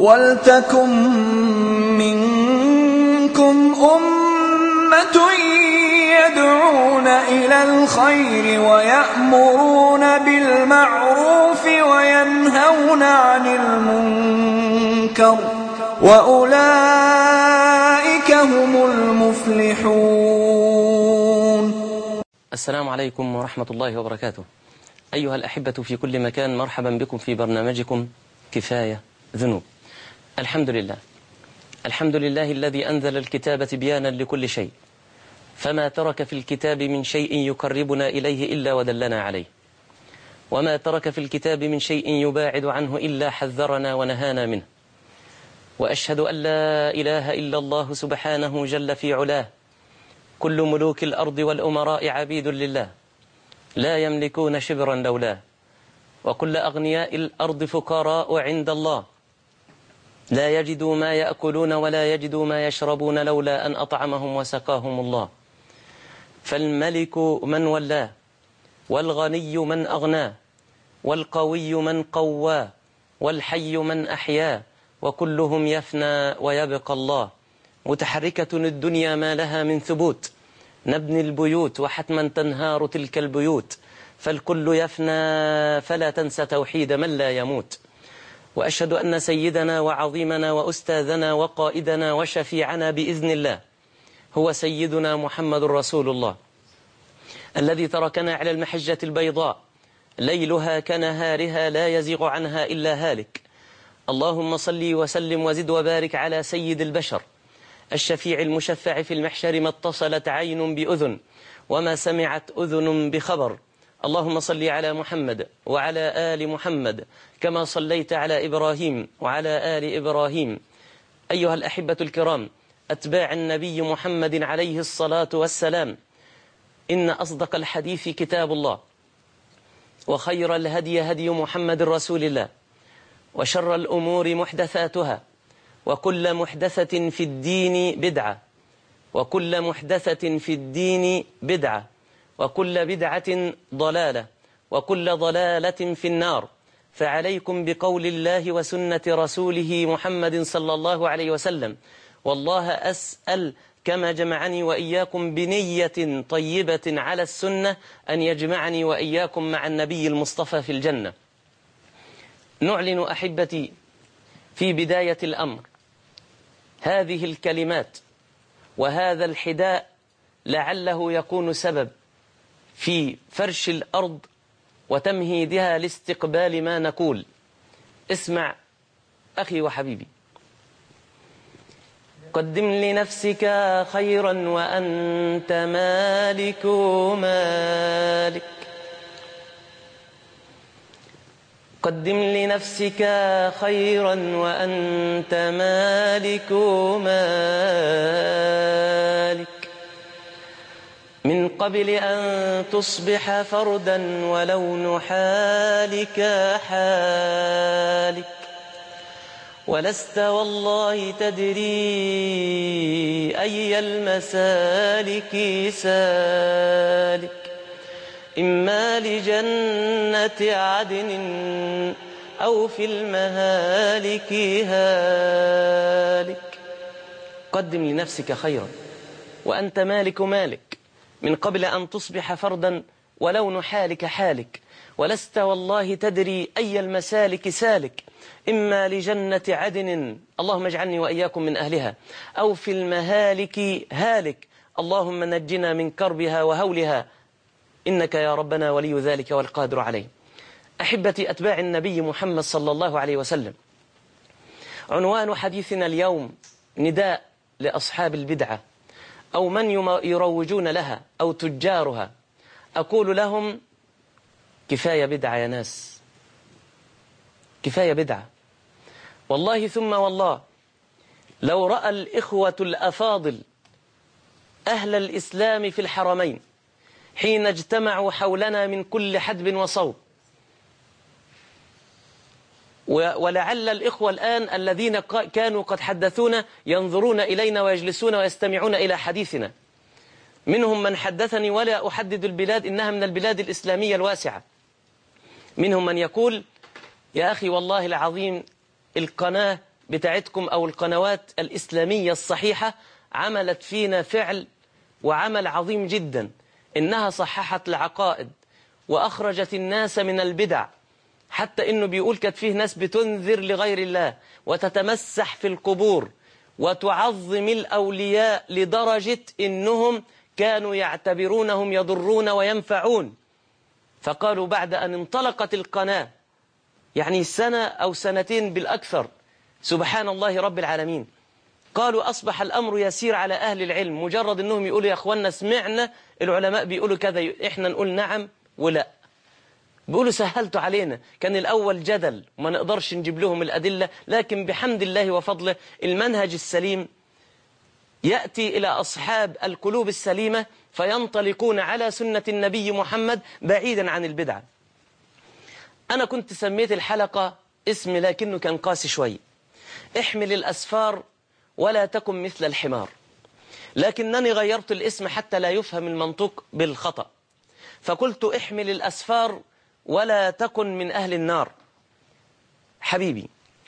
وَلْتَكُن مِّنكُمْ أُمَّةٌ يَدْعُونَ إِلَى الْخَيْرِ وَيَأْمُرُونَ بِالْمَعْرُوفِ وَيَنْهَوْنَ عَنِ الْمُنكَرِ ۚ وَأُولَٰئِكَ هُمُ الْمُفْلِحُونَ السلام عليكم ورحمة الله وبركاته أيها الأحبة في كل مكان مرحبا بكم في برنامجكم كفاية ذنوب الحمد لله الحمد لله الذي أنزل الكتاب تبيانا لكل شيء فما ترك في الكتاب من شيء يقربنا إليه إلا ودلنا عليه وما ترك في الكتاب من شيء يباعد عنه إلا حذرنا ونهانا منه وأشهد أن لا إله إلا الله سبحانه جل في علاه كل ملوك الأرض والأمراء عبيد لله لا يملكون شبرا لولاه وكل أغنياء الأرض فقراء عند الله لا يجدوا ما يأكلون ولا يجدوا ما يشربون لولا أن أطعمهم وسقاهم الله فالملك من ولاه والغني من أغناه والقوي من قواه والحي من أحياه وكلهم يفنى ويبقى الله متحركة الدنيا ما لها من ثبوت نبني البيوت وحتما تنهار تلك البيوت فالكل يفنى فلا تنسى توحيد من لا يموت وأشهد أن سيدنا وعظيمنا وأستاذنا وقائدنا وشفيعنا بإذن الله هو سيدنا محمد رسول الله الذي تركنا على المحجة البيضاء ليلها كنهارها لا يزيغ عنها إلا هالك اللهم صل وسلم وزد وبارك على سيد البشر الشفيع المشفع في المحشر ما اتصلت عين بأذن وما سمعت أذن بخبر اللهم صل على محمد وعلى آل محمد كما صليت على إبراهيم وعلى آل إبراهيم أيها الأحبة الكرام أتباع النبي محمد عليه الصلاة والسلام إن أصدق الحديث كتاب الله وخير الهدي هدي محمد رسول الله وشر الأمور محدثاتها وكل محدثة في الدين بدعة وكل محدثة في الدين بدعة وكل بدعة ضلالة وكل ضلالة في النار فعليكم بقول الله وسنة رسوله محمد صلى الله عليه وسلم والله أسأل كما جمعني وإياكم بنية طيبة على السنة أن يجمعني وإياكم مع النبي المصطفى في الجنة نعلن أحبتي في بداية الأمر هذه الكلمات وهذا الحداء لعله يكون سبب في فرش الأرض وتمهيدها لاستقبال ما نقول اسمع أخي وحبيبي قدم لنفسك خيرا وأنت مالك مالك قدم لنفسك خيرا وأنت مالك مالك من قبل أن تصبح فردا ولون حالك حالك ولست والله تدري أي المسالك سالك إما لجنة عدن أو في المهالك هالك قدم لنفسك خيرا وأنت مالك مالك من قبل أن تصبح فردا ولون حالك حالك ولست والله تدري أي المسالك سالك إما لجنة عدن اللهم اجعلني وإياكم من أهلها أو في المهالك هالك اللهم نجنا من كربها وهولها إنك يا ربنا ولي ذلك والقادر عليه أحبتي أتباع النبي محمد صلى الله عليه وسلم عنوان حديثنا اليوم نداء لأصحاب البدعة أو من يروجون لها أو تجارها أقول لهم كفاية بدعة يا ناس كفاية بدعة والله ثم والله لو رأى الإخوة الأفاضل أهل الإسلام في الحرمين حين اجتمعوا حولنا من كل حدب وصوب ولعل الإخوة الآن الذين كانوا قد حدثونا ينظرون إلينا ويجلسون ويستمعون إلى حديثنا منهم من حدثني ولا أحدد البلاد إنها من البلاد الإسلامية الواسعة منهم من يقول يا أخي والله العظيم القناة بتاعتكم أو القنوات الإسلامية الصحيحة عملت فينا فعل وعمل عظيم جدا إنها صححت العقائد وأخرجت الناس من البدع حتى إنه بيقول كانت فيه ناس بتنذر لغير الله وتتمسح في القبور وتعظم الأولياء لدرجة إنهم كانوا يعتبرونهم يضرون وينفعون فقالوا بعد أن انطلقت القناة يعني سنة أو سنتين بالأكثر سبحان الله رب العالمين قالوا أصبح الأمر يسير على أهل العلم مجرد أنهم يقولوا يا أخوانا سمعنا العلماء بيقولوا كذا إحنا نقول نعم ولا بيقولوا سهلتوا علينا كان الأول جدل وما نقدرش نجيب لهم الأدلة لكن بحمد الله وفضله المنهج السليم يأتي إلى أصحاب القلوب السليمة فينطلقون على سنة النبي محمد بعيدا عن البدعة أنا كنت سميت الحلقة اسم لكنه كان قاسي شوي احمل الأسفار ولا تكن مثل الحمار لكنني غيرت الاسم حتى لا يفهم المنطق بالخطأ فقلت احمل الأسفار ولا تكن من أهل النار حبيبي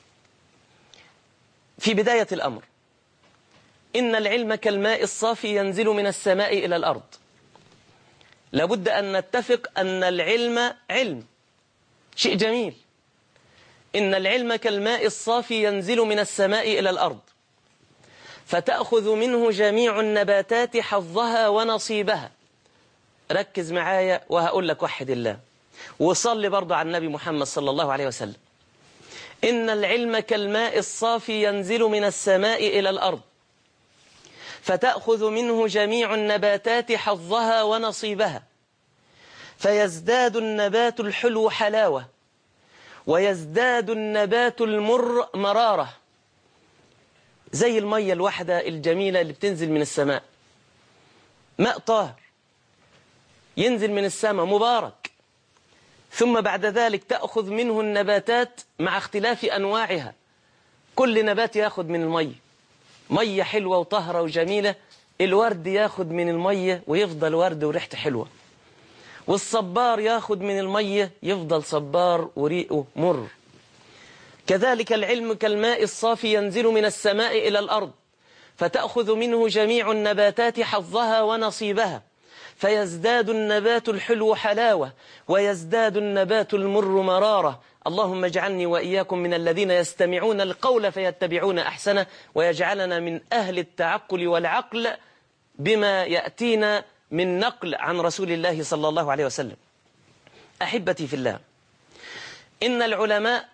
في بداية الأمر إن العلم كالماء الصافي ينزل من السماء إلى الأرض لابد أن نتفق أن العلم علم شيء جميل إن العلم كالماء الصافي ينزل من السماء إلى الأرض فتأخذ منه جميع النباتات حظها ونصيبها ركز معايا وهقول لك وحد الله وصلي برضه على النبي محمد صلى الله عليه وسلم إن العلم كالماء الصافي ينزل من السماء إلى الأرض فتأخذ منه جميع النباتات حظها ونصيبها فيزداد النبات الحلو حلاوة ويزداد النبات المر مرارة زي المية الواحدة الجميلة اللي بتنزل من السماء ماء طاهر ينزل من السماء مبارك ثم بعد ذلك تأخذ منه النباتات مع اختلاف أنواعها كل نبات ياخذ من المية مية حلوة وطهرة وجميلة الورد ياخذ من المية ويفضل ورد وريحته حلوة والصبار ياخذ من المية يفضل صبار وريقه مر كذلك العلم كالماء الصافي ينزل من السماء إلى الأرض فتأخذ منه جميع النباتات حظها ونصيبها فيزداد النبات الحلو حلاوة ويزداد النبات المر مرارة اللهم اجعلني وإياكم من الذين يستمعون القول فيتبعون أحسنه ويجعلنا من أهل التعقل والعقل بما يأتينا من نقل عن رسول الله صلى الله عليه وسلم أحبتي في الله إن العلماء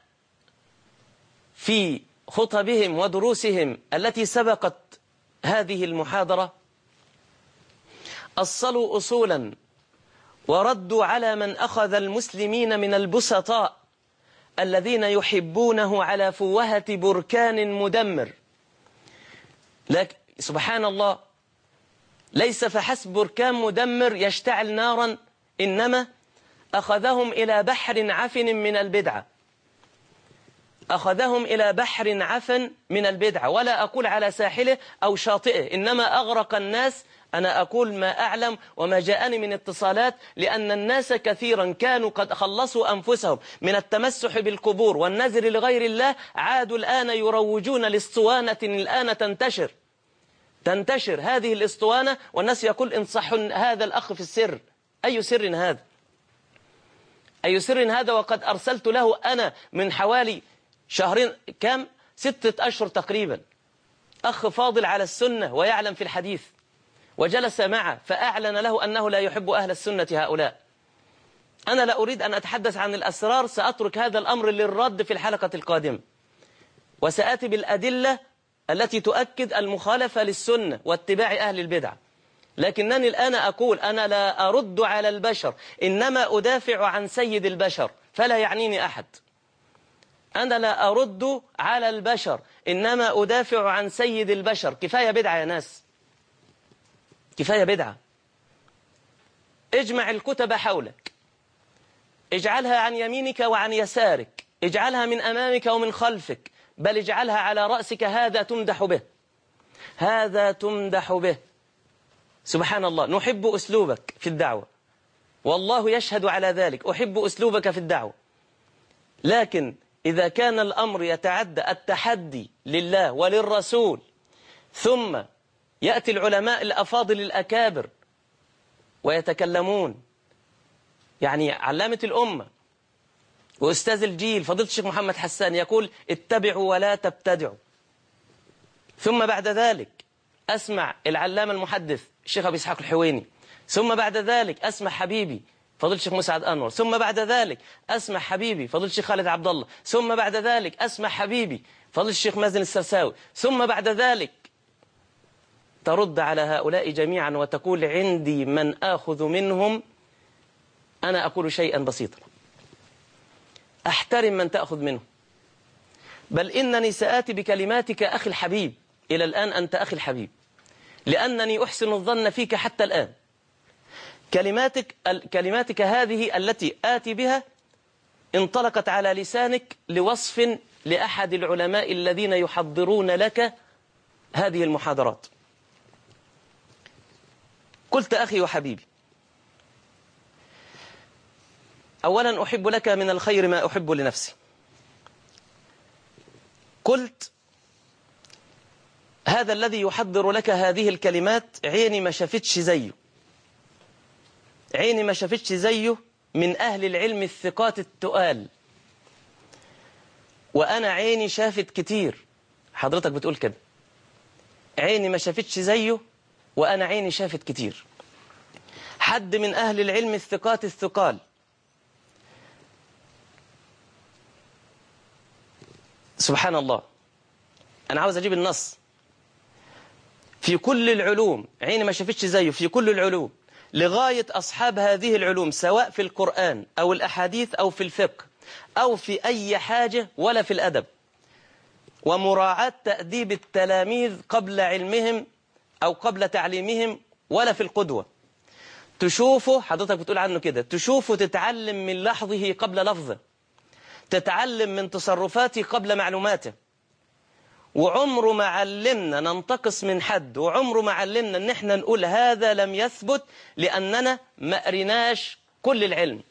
في خطبهم ودروسهم التي سبقت هذه المحاضرة أصلوا أصولا وردوا على من أخذ المسلمين من البسطاء الذين يحبونه على فوهة بركان مدمر لكن سبحان الله ليس فحسب بركان مدمر يشتعل نارا إنما أخذهم إلى بحر عفن من البدعة أخذهم إلى بحر عفن من البدعة ولا أقول على ساحله أو شاطئه إنما أغرق الناس أنا أقول ما أعلم وما جاءني من اتصالات لأن الناس كثيرا كانوا قد خلصوا أنفسهم من التمسح بالقبور والنذر لغير الله عادوا الآن يروجون لاسطوانة الآن تنتشر تنتشر هذه الاسطوانة والناس يقول انصحوا هذا الأخ في السر أي سر هذا أي سر هذا وقد أرسلت له أنا من حوالي شهرين كم ستة أشهر تقريبا أخ فاضل على السنة ويعلم في الحديث وجلس معه فأعلن له أنه لا يحب أهل السنة هؤلاء أنا لا أريد أن أتحدث عن الأسرار سأترك هذا الأمر للرد في الحلقة القادمة وسآتي بالأدلة التي تؤكد المخالفة للسنة واتباع أهل البدع لكنني الآن أقول أنا لا أرد على البشر إنما أدافع عن سيد البشر فلا يعنيني أحد أنا لا أرد على البشر إنما أدافع عن سيد البشر كفاية بدعة يا ناس كفاية بدعة اجمع الكتب حولك اجعلها عن يمينك وعن يسارك اجعلها من أمامك ومن خلفك بل اجعلها على رأسك هذا تمدح به هذا تمدح به سبحان الله نحب أسلوبك في الدعوة والله يشهد على ذلك أحب أسلوبك في الدعوة لكن إذا كان الأمر يتعدى التحدي لله وللرسول ثم يأتي العلماء الأفاضل الأكابر ويتكلمون يعني علامة الأمة وأستاذ الجيل فضيلة الشيخ محمد حسان يقول اتبعوا ولا تبتدعوا ثم بعد ذلك أسمع العلامة المحدث الشيخ أبي إسحاق الحويني ثم بعد ذلك أسمع حبيبي فضيلة الشيخ مسعد أنور ثم بعد ذلك أسمع حبيبي فضيلة الشيخ خالد عبد الله ثم بعد ذلك أسمع حبيبي فضيلة الشيخ مازن السرساوي ثم بعد ذلك ترد على هؤلاء جميعا وتقول عندي من آخذ منهم أنا أقول شيئا بسيطا أحترم من تأخذ منه بل إنني سآتي بكلماتك أخي الحبيب إلى الآن أنت أخي الحبيب لأنني أحسن الظن فيك حتى الآن كلماتك كلماتك هذه التي آتي بها انطلقت على لسانك لوصف لأحد العلماء الذين يحضرون لك هذه المحاضرات قلت أخي وحبيبي أولا أحب لك من الخير ما أحب لنفسي قلت هذا الذي يحضر لك هذه الكلمات عيني ما شافتش زيه عيني ما شافتش زيه من أهل العلم الثقات التقال وأنا عيني شافت كتير حضرتك بتقول كده عيني ما شافتش زيه وأنا عيني شافت كتير حد من أهل العلم الثقات الثقال سبحان الله أنا عاوز أجيب النص في كل العلوم عيني ما شافتش زيه في كل العلوم لغاية أصحاب هذه العلوم سواء في القرآن أو الأحاديث أو في الفقه أو في أي حاجة ولا في الأدب ومراعاة تأديب التلاميذ قبل علمهم أو قبل تعليمهم ولا في القدوة تشوفه حضرتك بتقول عنه كده تشوفه تتعلم من لحظه قبل لفظه تتعلم من تصرفاته قبل معلوماته وعمره ما علمنا ننتقص من حد وعمره ما علمنا ان احنا نقول هذا لم يثبت لاننا ما قريناش كل العلم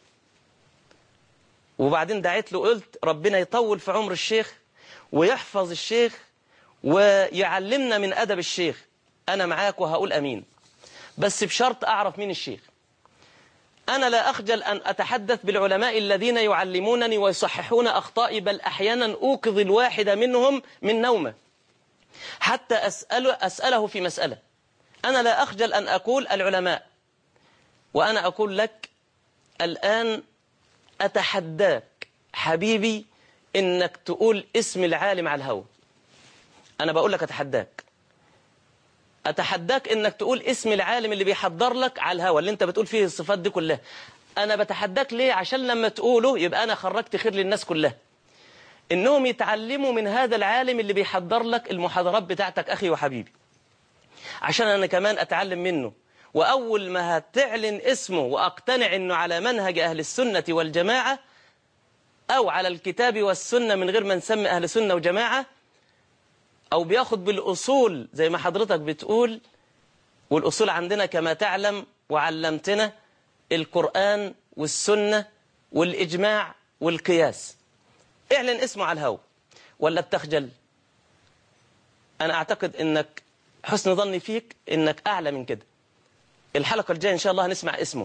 وبعدين دعيت له قلت ربنا يطول في عمر الشيخ ويحفظ الشيخ ويعلمنا من ادب الشيخ انا معاك وهقول امين بس بشرط اعرف مين الشيخ أنا لا أخجل أن أتحدث بالعلماء الذين يعلمونني ويصححون أخطائي بل أحيانا أوقظ الواحد منهم من نومه حتى أسأله, أسأله في مسألة أنا لا أخجل أن أقول العلماء وأنا أقول لك الآن أتحداك حبيبي إنك تقول اسم العالم على الهوى أنا بقول لك أتحداك أتحداك إنك تقول اسم العالم اللي بيحضر لك على الهوى اللي أنت بتقول فيه الصفات دي كلها أنا بتحداك ليه عشان لما تقوله يبقى أنا خرجت خير للناس كلها إنهم يتعلموا من هذا العالم اللي بيحضر لك المحاضرات بتاعتك أخي وحبيبي عشان أنا كمان أتعلم منه وأول ما هتعلن اسمه وأقتنع إنه على منهج أهل السنة والجماعة أو على الكتاب والسنة من غير ما نسمي أهل سنة وجماعة أو بياخد بالأصول زي ما حضرتك بتقول والأصول عندنا كما تعلم وعلمتنا القرآن والسنة والإجماع والقياس اعلن اسمه على الهو ولا بتخجل أنا أعتقد أنك حسن ظني فيك أنك أعلى من كده الحلقة الجاية إن شاء الله هنسمع اسمه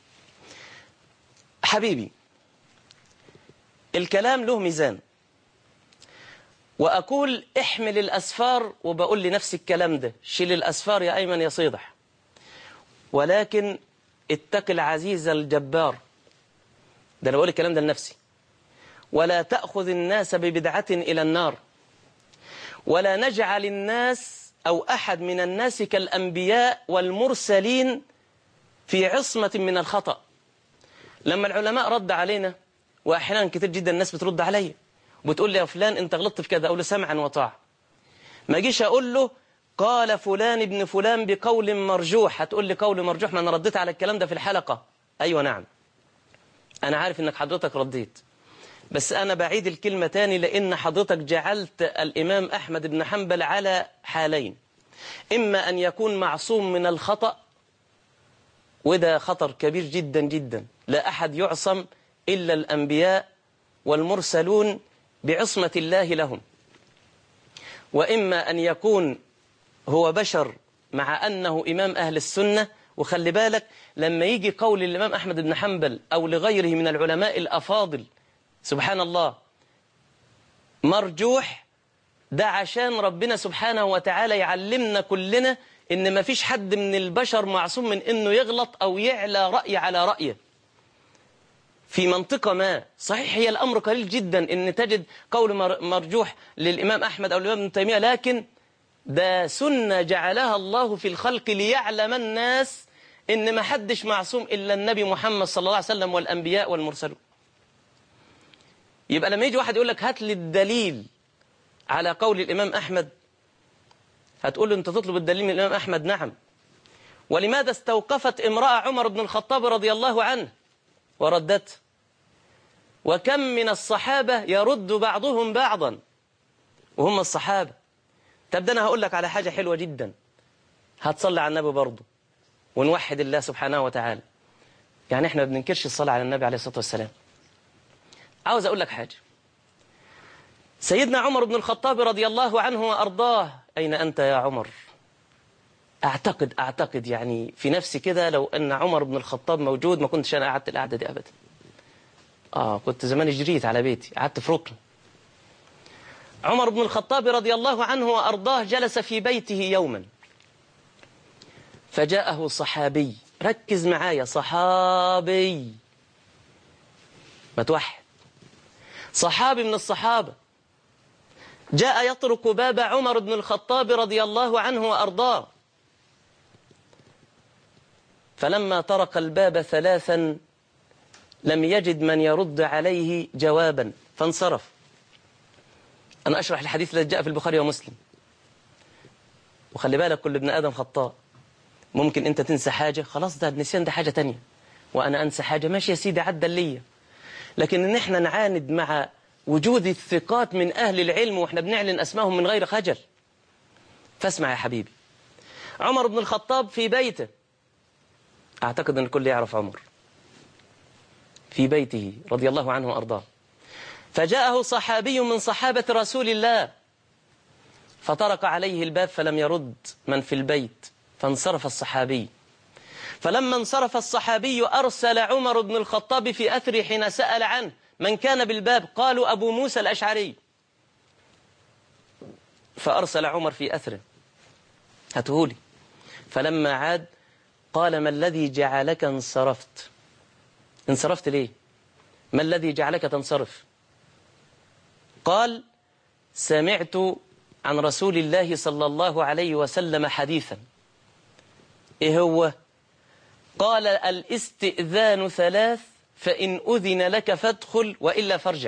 حبيبي الكلام له ميزان وأقول احمل الأسفار وبقول لنفسي الكلام ده شيل الأسفار يا أيمن يا صيدح ولكن اتق العزيز الجبار ده أنا بقول الكلام ده لنفسي ولا تأخذ الناس ببدعة إلى النار ولا نجعل الناس أو أحد من الناس كالأنبياء والمرسلين في عصمة من الخطأ لما العلماء رد علينا وأحيانا كتير جدا الناس بترد عليا وبتقول لي يا فلان انت غلطت في كذا اقول له سمعا وطاعة ما اجيش اقول له قال فلان ابن فلان بقول مرجوح هتقول لي قول مرجوح ما انا رديت على الكلام ده في الحلقة ايوه نعم انا عارف انك حضرتك رديت بس انا بعيد الكلمة تاني لان حضرتك جعلت الامام احمد بن حنبل على حالين اما ان يكون معصوم من الخطأ وده خطر كبير جدا جدا لا احد يعصم الا الانبياء والمرسلون بعصمة الله لهم وإما أن يكون هو بشر مع أنه إمام أهل السنة وخلي بالك لما يجي قول الإمام أحمد بن حنبل أو لغيره من العلماء الأفاضل سبحان الله مرجوح ده عشان ربنا سبحانه وتعالى يعلمنا كلنا إن ما فيش حد من البشر معصوم من إنه يغلط أو يعلى رأي على رأيه في منطقة ما صحيح هي الأمر قليل جدا إن تجد قول مرجوح للإمام أحمد أو الإمام ابن تيمية لكن ده سنة جعلها الله في الخلق ليعلم الناس إن ما حدش معصوم إلا النبي محمد صلى الله عليه وسلم والأنبياء والمرسلون يبقى لما يجي واحد يقول لك هات لي الدليل على قول الإمام أحمد هتقول له أنت تطلب الدليل من الإمام أحمد نعم ولماذا استوقفت امرأة عمر بن الخطاب رضي الله عنه وردته وكم من الصحابة يرد بعضهم بعضا وهم الصحابة طب ده أنا هقول لك على حاجة حلوة جدا هتصلي على النبي برضه ونوحد الله سبحانه وتعالى يعني احنا ما بننكرش الصلاة على النبي عليه الصلاة والسلام عاوز أقول لك حاجة سيدنا عمر بن الخطاب رضي الله عنه وأرضاه أين أنت يا عمر أعتقد أعتقد يعني في نفسي كده لو أن عمر بن الخطاب موجود ما كنتش أنا قعدت القعدة دي أبدا آه كنت زمان جريت على بيتي قعدت في ركن عمر بن الخطاب رضي الله عنه وأرضاه جلس في بيته يوما فجاءه صحابي ركز معايا صحابي ما توحد صحابي من الصحابة جاء يطرق باب عمر بن الخطاب رضي الله عنه وأرضاه فلما طرق الباب ثلاثا لم يجد من يرد عليه جوابا فانصرف أنا أشرح الحديث الذي جاء في البخاري ومسلم وخلي بالك كل ابن آدم خطاء ممكن أنت تنسى حاجة خلاص ده النسيان ده حاجة تانية وأنا أنسى حاجة ماشي يا سيدي عدى ليا لكن إن إحنا نعاند مع وجود الثقات من أهل العلم وإحنا بنعلن أسمائهم من غير خجل فاسمع يا حبيبي عمر بن الخطاب في بيته أعتقد أن الكل يعرف عمر في بيته رضي الله عنه وأرضاه فجاءه صحابي من صحابة رسول الله فطرق عليه الباب فلم يرد من في البيت فانصرف الصحابي فلما انصرف الصحابي أرسل عمر بن الخطاب في أثره حين سأل عنه من كان بالباب قالوا أبو موسى الأشعري فأرسل عمر في أثره هاتهولي فلما عاد قال ما الذي جعلك انصرفت انصرفت ليه ما الذي جعلك تنصرف قال سمعت عن رسول الله صلى الله عليه وسلم حديثا ايه هو قال الاستئذان ثلاث فإن أذن لك فادخل وإلا فارجع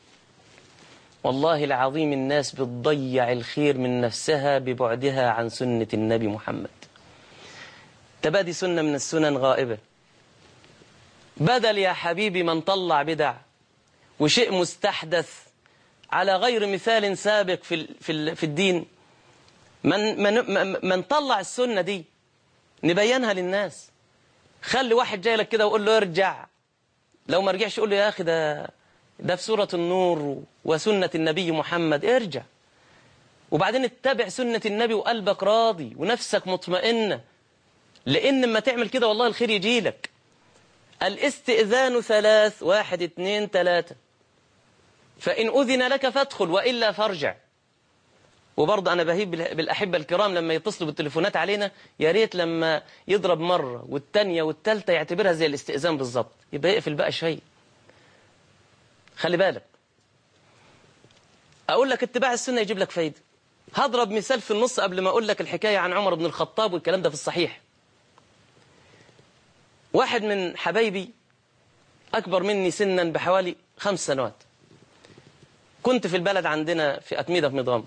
والله العظيم الناس بتضيع الخير من نفسها ببعدها عن سنة النبي محمد تبادي سنة من السنن غائبة بدل يا حبيبي من طلع بدع وشيء مستحدث على غير مثال سابق في في في الدين من من من طلع السنة دي نبينها للناس خلي واحد جاي لك كده وقول له ارجع لو ما رجعش قول له يا اخي ده ده في سورة النور وسنة النبي محمد ارجع وبعدين اتبع سنة النبي وقلبك راضي ونفسك مطمئنة لأن لما تعمل كده والله الخير يجي لك الاستئذان ثلاث واحد اتنين تلاتة فإن أذن لك فادخل وإلا فارجع وبرضه أنا بهيب بالأحبة الكرام لما يتصلوا بالتليفونات علينا يا ريت لما يضرب مرة والتانية والتالتة يعتبرها زي الاستئذان بالظبط يبقى يقفل بقى شوية خلي بالك أقول لك اتباع السنة يجيب لك فايدة هضرب مثال في النص قبل ما أقول لك الحكاية عن عمر بن الخطاب والكلام ده في الصحيح واحد من حبايبي أكبر مني سنا بحوالي خمس سنوات كنت في البلد عندنا في أتميدة في مضامر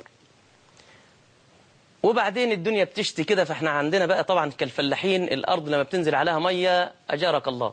وبعدين الدنيا بتشتي كده فاحنا عندنا بقى طبعا كالفلاحين الأرض لما بتنزل عليها مية أجارك الله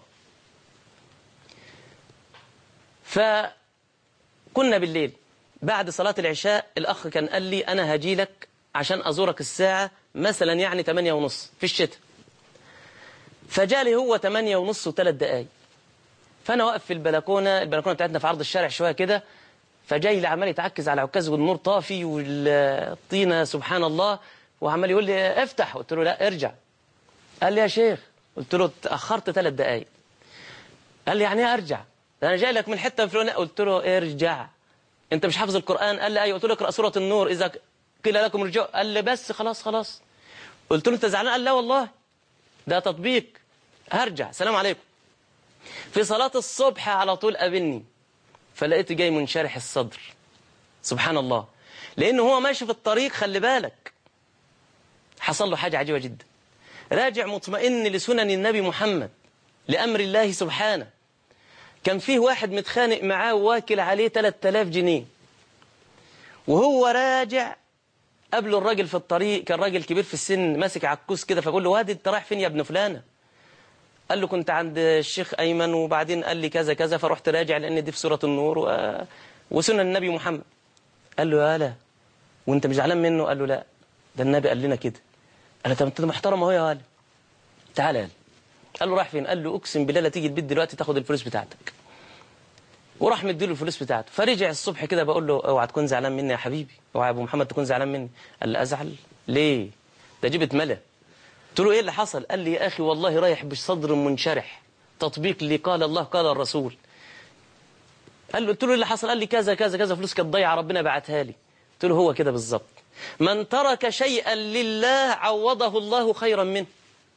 فكنا بالليل بعد صلاة العشاء الأخ كان قال لي أنا هجي لك عشان أزورك الساعة مثلا يعني 8 ونص في الشتاء فجالي هو 8 ونص وثلاث دقايق فأنا واقف في البلكونة البلكونة بتاعتنا في عرض الشارع شوية كده فجاي لي عمال يتعكز على عكاز والنور طافي والطينة سبحان الله وعمال يقول لي افتح قلت له لا ارجع قال لي يا شيخ قلت له اتأخرت ثلاث دقايق قال لي يعني ايه ارجع ده انا جاي لك من حته فلانيه قلت له ارجع انت مش حافظ القران قال لي ايوه قلت له اقرا سوره النور اذا قيل لكم ارجعوا قال لي بس خلاص خلاص قلت له انت زعلان قال لا والله ده تطبيق هرجع سلام عليكم في صلاه الصبح على طول قابلني فلقيته جاي منشرح الصدر سبحان الله لانه هو ماشي في الطريق خلي بالك حصل له حاجه عجيبه جدا راجع مطمئن لسنن النبي محمد لأمر الله سبحانه كان فيه واحد متخانق معاه واكل عليه 3000 جنيه وهو راجع قبله الراجل في الطريق كان راجل كبير في السن ماسك عكوس كده فبقول له وادي انت رايح فين يا ابن فلانه قال له كنت عند الشيخ ايمن وبعدين قال لي كذا كذا فرحت راجع لان دي في سوره النور و... وسنن النبي محمد قال له يا لا وانت مش زعلان منه قال له لا ده النبي قال لنا كده قال له طب انت محترم اهو يا ولد تعالى يا قال له راح فين قال له اقسم بالله لا تيجي البيت دلوقتي تاخد الفلوس بتاعتك وراح مديله الفلوس بتاعته فرجع الصبح كده بقول له اوعى تكون زعلان مني يا حبيبي اوعى يا ابو محمد تكون زعلان مني قال لي ازعل ليه ده جبت ملا قلت له ايه اللي حصل قال لي يا اخي والله رايح بصدر منشرح تطبيق اللي قال الله قال الرسول قال له قلت له ايه اللي حصل قال لي كذا كذا كذا فلوس كانت ضايعه ربنا بعتها لي قلت له هو كده بالظبط من ترك شيئا لله عوضه الله خيرا منه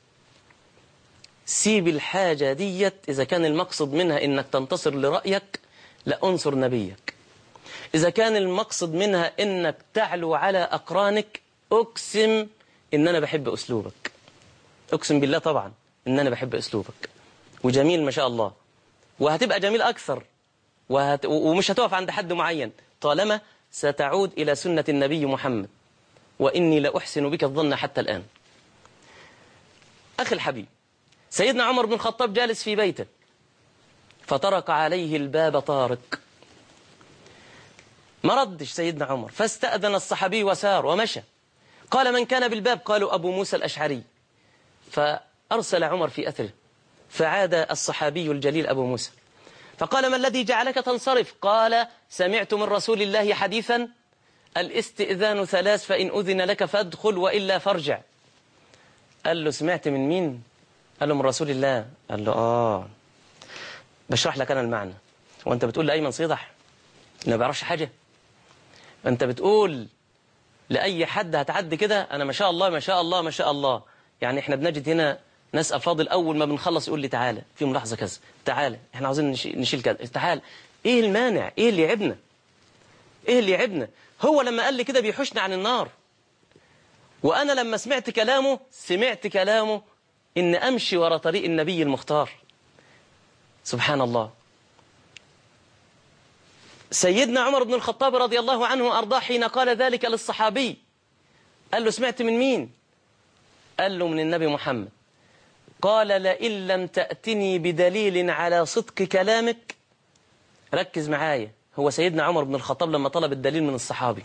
سيب الحاجة ديت إذا كان المقصد منها إنك تنتصر لرأيك لا أنصر نبيك إذا كان المقصد منها إنك تعلو على أقرانك أقسم إن أنا بحب أسلوبك أقسم بالله طبعا إن أنا بحب أسلوبك وجميل ما شاء الله وهتبقى جميل أكثر وهت... ومش هتقف عند حد معين طالما ستعود إلى سنة النبي محمد وإني لأحسن بك الظن حتى الآن أخي الحبيب سيدنا عمر بن الخطاب جالس في بيته فطرق عليه الباب طارق ما ردش سيدنا عمر فاستأذن الصحابي وسار ومشى قال من كان بالباب قالوا أبو موسى الأشعري فأرسل عمر في أثره فعاد الصحابي الجليل أبو موسى فقال ما الذي جعلك تنصرف قال سمعت من رسول الله حديثا الاستئذان ثلاث فإن أذن لك فادخل وإلا فارجع قال له سمعت من مين قال له من رسول الله قال له آه بشرح لك أنا المعنى وأنت بتقول لأيمن صيدح ما بيعرفش حاجة أنت بتقول لأي حد هتعدي كده أنا ما شاء الله ما شاء الله ما شاء الله يعني إحنا بنجد هنا ناس أفاضل أول ما بنخلص يقول لي تعالى في ملاحظة كذا تعالى إحنا عاوزين نشيل كذا تعالى إيه المانع إيه اللي يعبنا إيه اللي يعبنا هو لما قال لي كده بيحوشنا عن النار وأنا لما سمعت كلامه سمعت كلامه إن أمشي ورا طريق النبي المختار سبحان الله سيدنا عمر بن الخطاب رضي الله عنه وأرضاه حين قال ذلك للصحابي قال له سمعت من مين قال له من النبي محمد قال لئن لم تأتني بدليل على صدق كلامك ركز معايا هو سيدنا عمر بن الخطاب لما طلب الدليل من الصحابي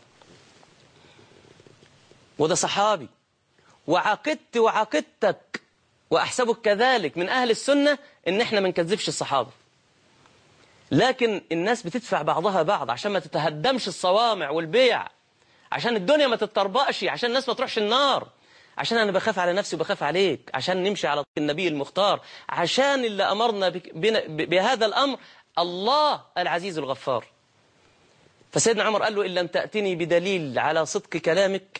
وده صحابي وعقدت وعقدتك وأحسبك كذلك من أهل السنة إن إحنا ما نكذبش الصحابة لكن الناس بتدفع بعضها بعض عشان ما تتهدمش الصوامع والبيع عشان الدنيا ما تتطربقش عشان الناس ما تروحش النار عشان أنا بخاف على نفسي وبخاف عليك عشان نمشي على النبي المختار عشان اللي أمرنا بهذا الأمر الله العزيز الغفار فسيدنا عمر قال له إن لم تأتني بدليل على صدق كلامك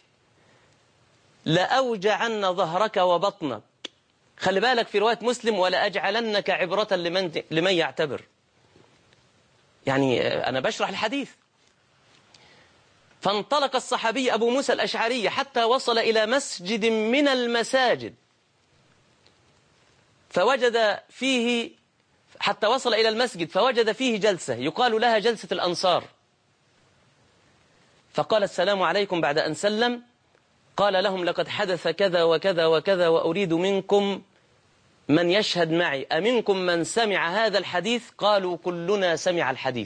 لأوجعن ظهرك وبطنك خلي بالك في رواية مسلم ولا أجعلنك عبرة لمن, لمن يعتبر يعني أنا بشرح الحديث فانطلق الصحابي أبو موسى الأشعري حتى وصل إلى مسجد من المساجد فوجد فيه حتى وصل إلى المسجد فوجد فيه جلسة يقال لها جلسة الأنصار فقال السلام عليكم بعد أن سلم قال لهم لقد حدث كذا وكذا وكذا وأريد منكم من يشهد معي أمنكم من سمع هذا الحديث قالوا كلنا سمع الحديث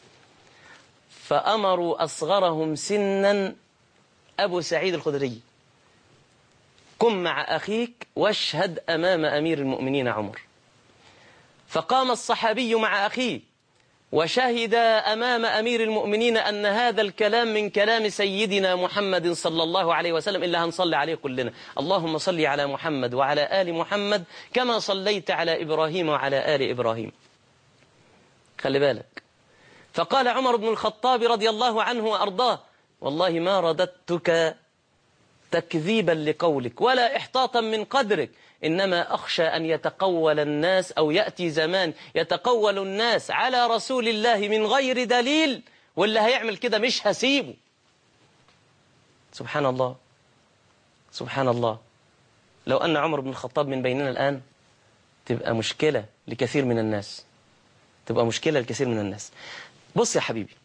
فأمروا أصغرهم سنا أبو سعيد الخدري قم مع أخيك واشهد أمام أمير المؤمنين عمر فقام الصحابي مع أخيه وشهد أمام أمير المؤمنين أن هذا الكلام من كلام سيدنا محمد صلى الله عليه وسلم إلا هنصلي عليه كلنا اللهم صل على محمد وعلى آل محمد كما صليت على إبراهيم وعلى آل إبراهيم خلي بالك فقال عمر بن الخطاب رضي الله عنه وأرضاه والله ما رددتك تكذيبا لقولك ولا إحطاطا من قدرك إنما أخشى أن يتقول الناس أو يأتي زمان يتقول الناس على رسول الله من غير دليل واللي هيعمل كده مش هسيبه سبحان الله سبحان الله لو أن عمر بن الخطاب من بيننا الآن تبقى مشكلة لكثير من الناس تبقى مشكلة لكثير من الناس بص يا حبيبي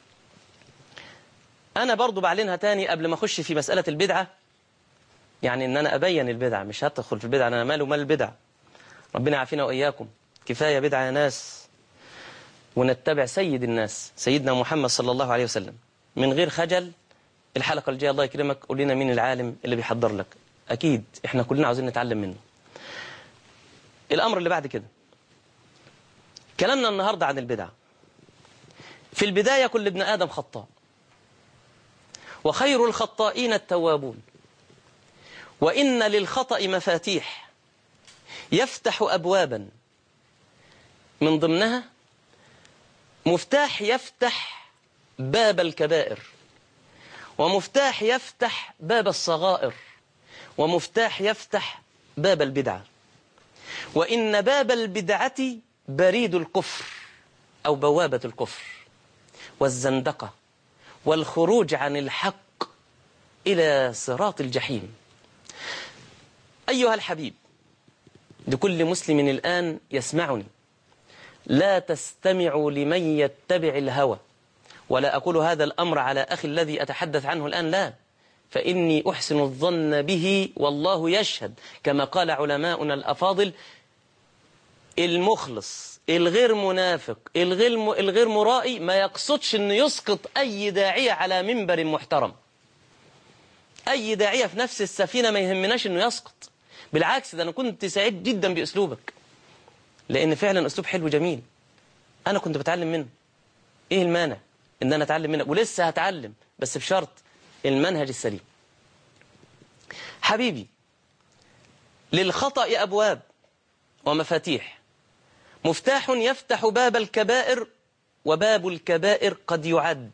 أنا برضو بعلنها تاني قبل ما أخش في مسألة البدعة يعني ان انا ابين البدع مش هدخل في البدع انا ماله مال البدع ربنا يعافينا واياكم كفايه بدع يا ناس ونتبع سيد الناس سيدنا محمد صلى الله عليه وسلم من غير خجل الحلقه الجايه الله يكرمك قول لنا مين العالم اللي بيحضر لك اكيد احنا كلنا عاوزين نتعلم منه الامر اللي بعد كده كلامنا النهارده عن البدع في البدايه كل ابن ادم خطاء وخير الخطائين التوابون وإن للخطأ مفاتيح يفتح أبوابا من ضمنها مفتاح يفتح باب الكبائر ومفتاح يفتح باب الصغائر ومفتاح يفتح باب البدعة وإن باب البدعة بريد الكفر أو بوابة الكفر والزندقة والخروج عن الحق إلى صراط الجحيم أيها الحبيب لكل مسلم الآن يسمعني لا تستمعوا لمن يتبع الهوى ولا أقول هذا الأمر على أخي الذي أتحدث عنه الآن لا فإني أحسن الظن به والله يشهد كما قال علماؤنا الأفاضل المخلص الغير منافق الغير, الغير مرائي ما يقصدش أنه يسقط أي داعية على منبر محترم أي داعية في نفس السفينة ما يهمناش أنه يسقط بالعكس ده أنا كنت سعيد جدا بأسلوبك لأن فعلا أسلوب حلو جميل أنا كنت بتعلم منه إيه المانع إن أنا أتعلم منك ولسه هتعلم بس بشرط المنهج السليم حبيبي للخطأ أبواب ومفاتيح مفتاح يفتح باب الكبائر وباب الكبائر قد يعد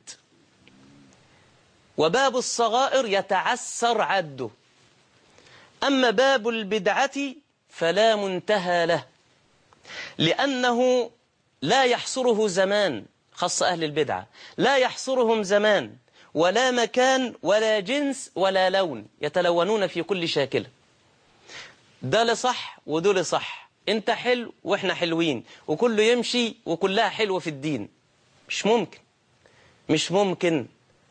وباب الصغائر يتعسر عده أما باب البدعة فلا منتهى له لأنه لا يحصره زمان خاص أهل البدعة لا يحصرهم زمان ولا مكان ولا جنس ولا لون يتلونون في كل شاكلة ده لصح ودول صح انت حلو واحنا حلوين وكله يمشي وكلها حلوة في الدين مش ممكن مش ممكن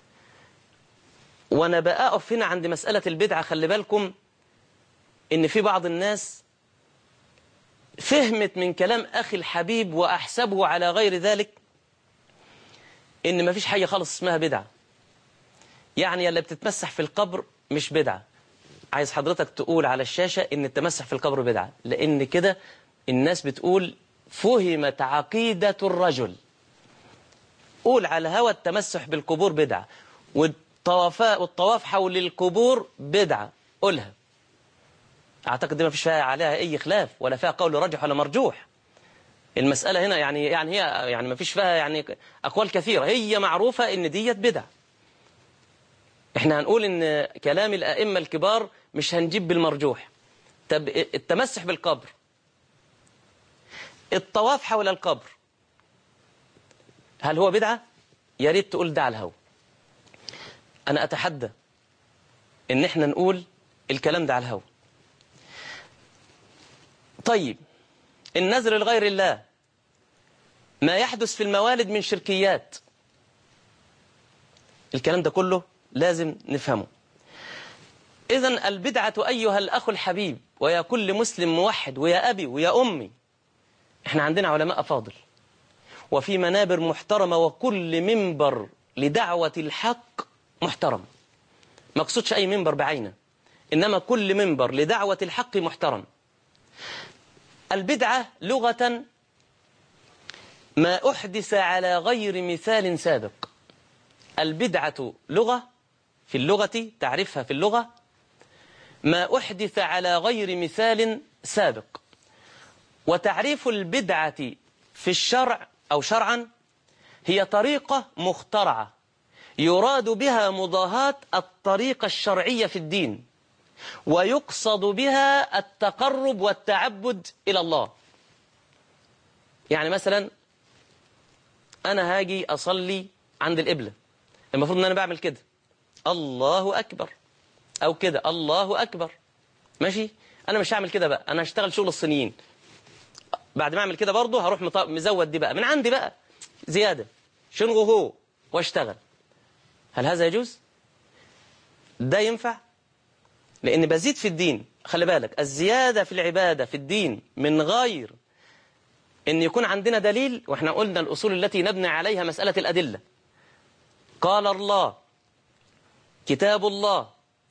وانا بقى اقف هنا عند مسألة البدعة خلي بالكم ان في بعض الناس فهمت من كلام اخي الحبيب واحسبه على غير ذلك ان ما فيش حاجة خالص اسمها بدعة يعني اللي بتتمسح في القبر مش بدعة عايز حضرتك تقول على الشاشة ان التمسح في القبر بدعة لان كده الناس بتقول فهمت عقيدة الرجل قول على هوى التمسح بالقبور بدعة والطواف والطواف حول القبور بدعة قولها اعتقد دي ما فيش فيها عليها اي خلاف ولا فيها قول راجح ولا مرجوح المسألة هنا يعني يعني هي يعني ما فيش فيها يعني اقوال كثيرة هي معروفة ان ديت بدعة احنا هنقول ان كلام الائمة الكبار مش هنجيب بالمرجوح طب التمسح بالقبر الطواف حول القبر هل هو بدعة يا ريت تقول ده على الهوا انا اتحدى ان احنا نقول الكلام ده على الهوا طيب النذر لغير الله ما يحدث في الموالد من شركيات الكلام ده كله لازم نفهمه إذا البدعة أيها الأخ الحبيب ويا كل مسلم موحد ويا أبي ويا أمي إحنا عندنا علماء أفاضل وفي منابر محترمة وكل منبر لدعوة الحق محترم ما اقصدش أي منبر بعينه إنما كل منبر لدعوة الحق محترم البدعة لغة ما أحدث على غير مثال سابق البدعة لغة في اللغة تعرفها في اللغة ما أحدث على غير مثال سابق وتعريف البدعة في الشرع أو شرعا هي طريقة مخترعة يراد بها مضاهاة الطريقة الشرعية في الدين ويقصد بها التقرب والتعبد إلى الله يعني مثلا أنا هاجي أصلي عند القبلة المفروض أن أنا بعمل كده الله أكبر أو كده الله أكبر ماشي أنا مش هعمل كده بقى أنا هشتغل شغل الصينيين بعد ما أعمل كده برضه هروح مط- مزود دي بقى من عندي بقى زيادة شنغو هو واشتغل هل هذا يجوز؟ ده ينفع؟ لأن بزيد في الدين خلي بالك الزيادة في العبادة في الدين من غير أن يكون عندنا دليل وإحنا قلنا الأصول التي نبني عليها مسألة الأدلة قال الله كتاب الله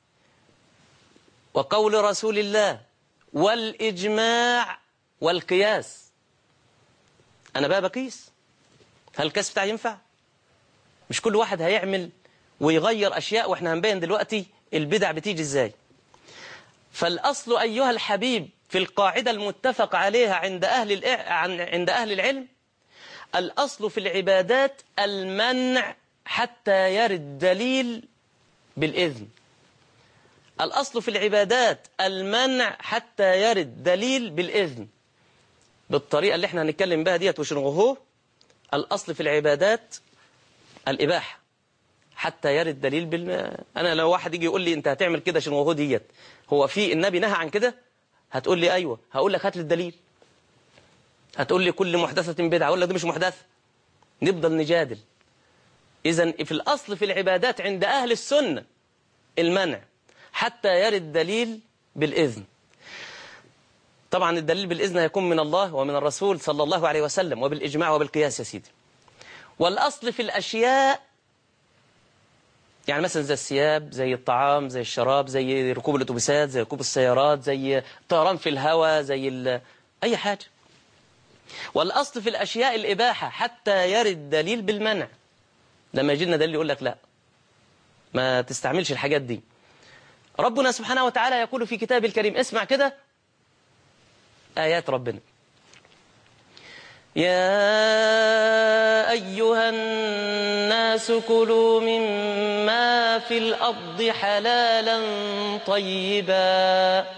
وقول رسول الله والإجماع والقياس أنا بقى بقيس هل الكاس بتاعي ينفع؟ مش كل واحد هيعمل ويغير أشياء وإحنا هنبين دلوقتي البدع بتيجي إزاي فالأصل أيها الحبيب في القاعدة المتفق عليها عند أهل الإع- عن- عند أهل العلم الأصل في العبادات المنع حتى يرد دليل بالإذن الأصل في العبادات المنع حتى يرد دليل بالإذن بالطريقة اللي احنا هنتكلم بها ديت وشنغهو الأصل في العبادات الإباحة حتى يرد دليل بال أنا لو واحد يجي يقول لي أنت هتعمل كده شنغهو ديت هو في النبي نهى عن كده هتقول لي أيوة هقول لك هات لي الدليل هتقول لي كل محدثة بدعة أقول لك دي مش محدثة نفضل نجادل إذا في الأصل في العبادات عند أهل السنة المنع حتى يرد دليل بالإذن طبعا الدليل بالإذن هيكون من الله ومن الرسول صلى الله عليه وسلم وبالإجماع وبالقياس يا سيدي والأصل في الأشياء يعني مثلا زي الثياب زي الطعام زي الشراب زي ركوب الأتوبيسات زي ركوب السيارات زي الطيران في الهواء زي ال... أي حاجة والأصل في الأشياء الإباحة حتى يرد دليل بالمنع لما يجي لنا دليل يقول لك لا ما تستعملش الحاجات دي ربنا سبحانه وتعالى يقول في كتابه الكريم اسمع كده آيات ربنا يا أيها الناس كلوا مما في الأرض حلالا طيبا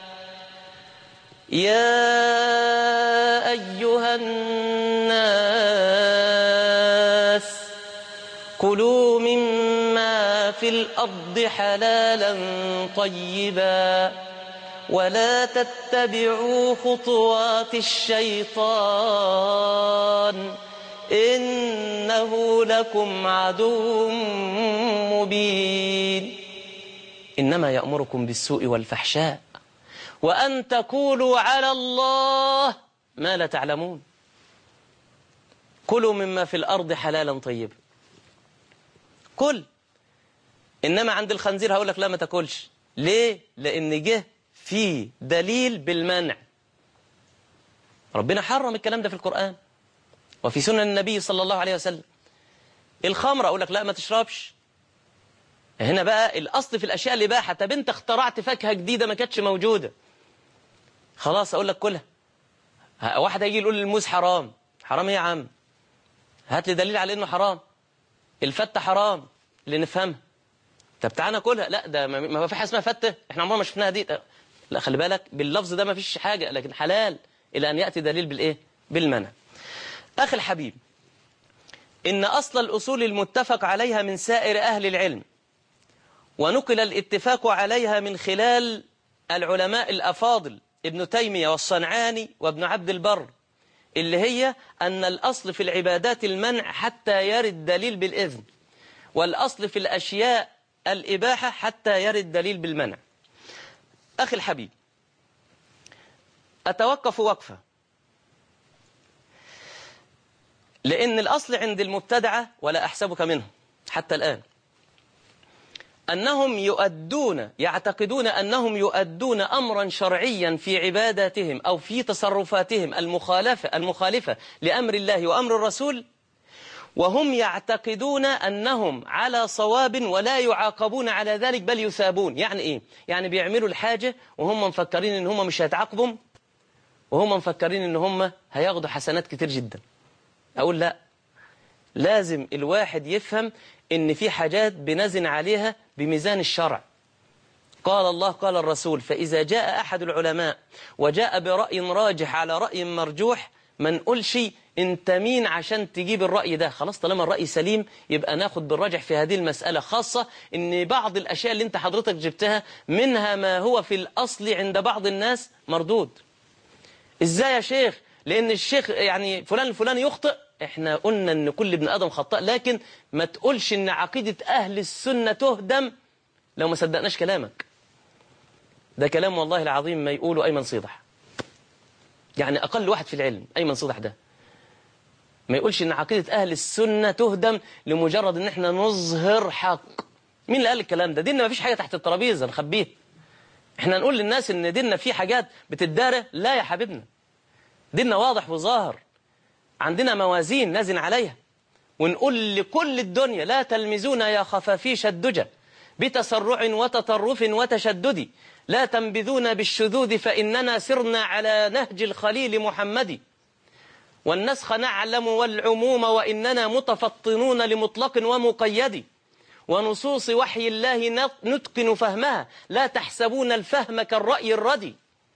يا أيها الناس كلوا مما في الأرض حلالا طيبا ولا تتبعوا خطوات الشيطان إنه لكم عدو مبين إنما يأمركم بالسوء والفحشاء وأن تقولوا على الله ما لا تعلمون كلوا مما في الأرض حلالا طيبا كل إنما عند الخنزير هقول لك لا ما تاكلش ليه؟ لأن جه في دليل بالمنع ربنا حرم الكلام ده في القرآن وفي سنن النبي صلى الله عليه وسلم الخمر أقول لك لا ما تشربش هنا بقى الأصل في الأشياء الإباحة طب أنت اخترعت فاكهة جديدة ما كانتش موجودة خلاص أقول لك كلها ه- واحد هيجي يقول الموز حرام حرام ايه يا عم هات لي دليل على انه حرام الفتة حرام اللي نفهمها طب تعالى ناكلها لا ده ما ما في حاجه اسمها فتة احنا عمرنا ما شفناها دي لا خلي بالك باللفظ ده ما فيش حاجة لكن حلال إلى أن يأتي دليل بالإيه بالمنع أخي الحبيب إن أصل الأصول المتفق عليها من سائر أهل العلم ونقل الاتفاق عليها من خلال العلماء الأفاضل ابن تيمية والصنعاني وابن عبد البر اللي هي أن الأصل في العبادات المنع حتى يرد دليل بالإذن والأصل في الأشياء الإباحة حتى يرد دليل بالمنع أخي الحبيب أتوقف وقفة لأن الأصل عند المبتدعة ولا أحسبك منهم حتى الآن أنهم يؤدون يعتقدون أنهم يؤدون أمرا شرعيا في عباداتهم أو في تصرفاتهم المخالفة, المخالفة لأمر الله وأمر الرسول وهم يعتقدون أنهم على صواب ولا يعاقبون على ذلك بل يثابون يعني إيه؟ يعني بيعملوا الحاجة وهم مفكرين إن هم مش هيتعاقبوا وهم مفكرين إن هم هياخدوا حسنات كتير جدا أقول لا لازم الواحد يفهم إن في حاجات بنزن عليها بميزان الشرع قال الله قال الرسول فإذا جاء أحد العلماء وجاء برأي راجح على رأي مرجوح ما نقولش انت مين عشان تجيب الرأي ده خلاص طالما الرأي سليم يبقى ناخد بالراجح في هذه المسألة خاصة ان بعض الأشياء اللي انت حضرتك جبتها منها ما هو في الأصل عند بعض الناس مردود ازاي يا شيخ لان الشيخ يعني فلان الفلاني يخطئ احنا قلنا ان كل ابن ادم خطاء لكن ما تقولش ان عقيدة اهل السنة تهدم لو ما صدقناش كلامك ده كلام والله العظيم ما يقوله ايمن صيدح يعني اقل واحد في العلم ايمن صيدح ده ما يقولش ان عقيدة اهل السنة تهدم لمجرد ان احنا نظهر حق مين اللي قال الكلام ده ديننا ما فيش حاجة تحت الترابيزة نخبيها احنا نقول للناس ان ديننا فيه حاجات بتدارى لا يا حبيبنا ديننا واضح وظاهر عندنا موازين نزن عليها ونقول لكل الدنيا لا تلمزونا يا خفافيش الدجى بتسرع وتطرف وتشدد لا تنبذونا بالشذوذ فإننا سرنا على نهج الخليل محمد والنسخ نعلم والعموم وإننا متفطنون لمطلق ومقيد ونصوص وحي الله نتقن فهمها لا تحسبون الفهم كالرأي الردي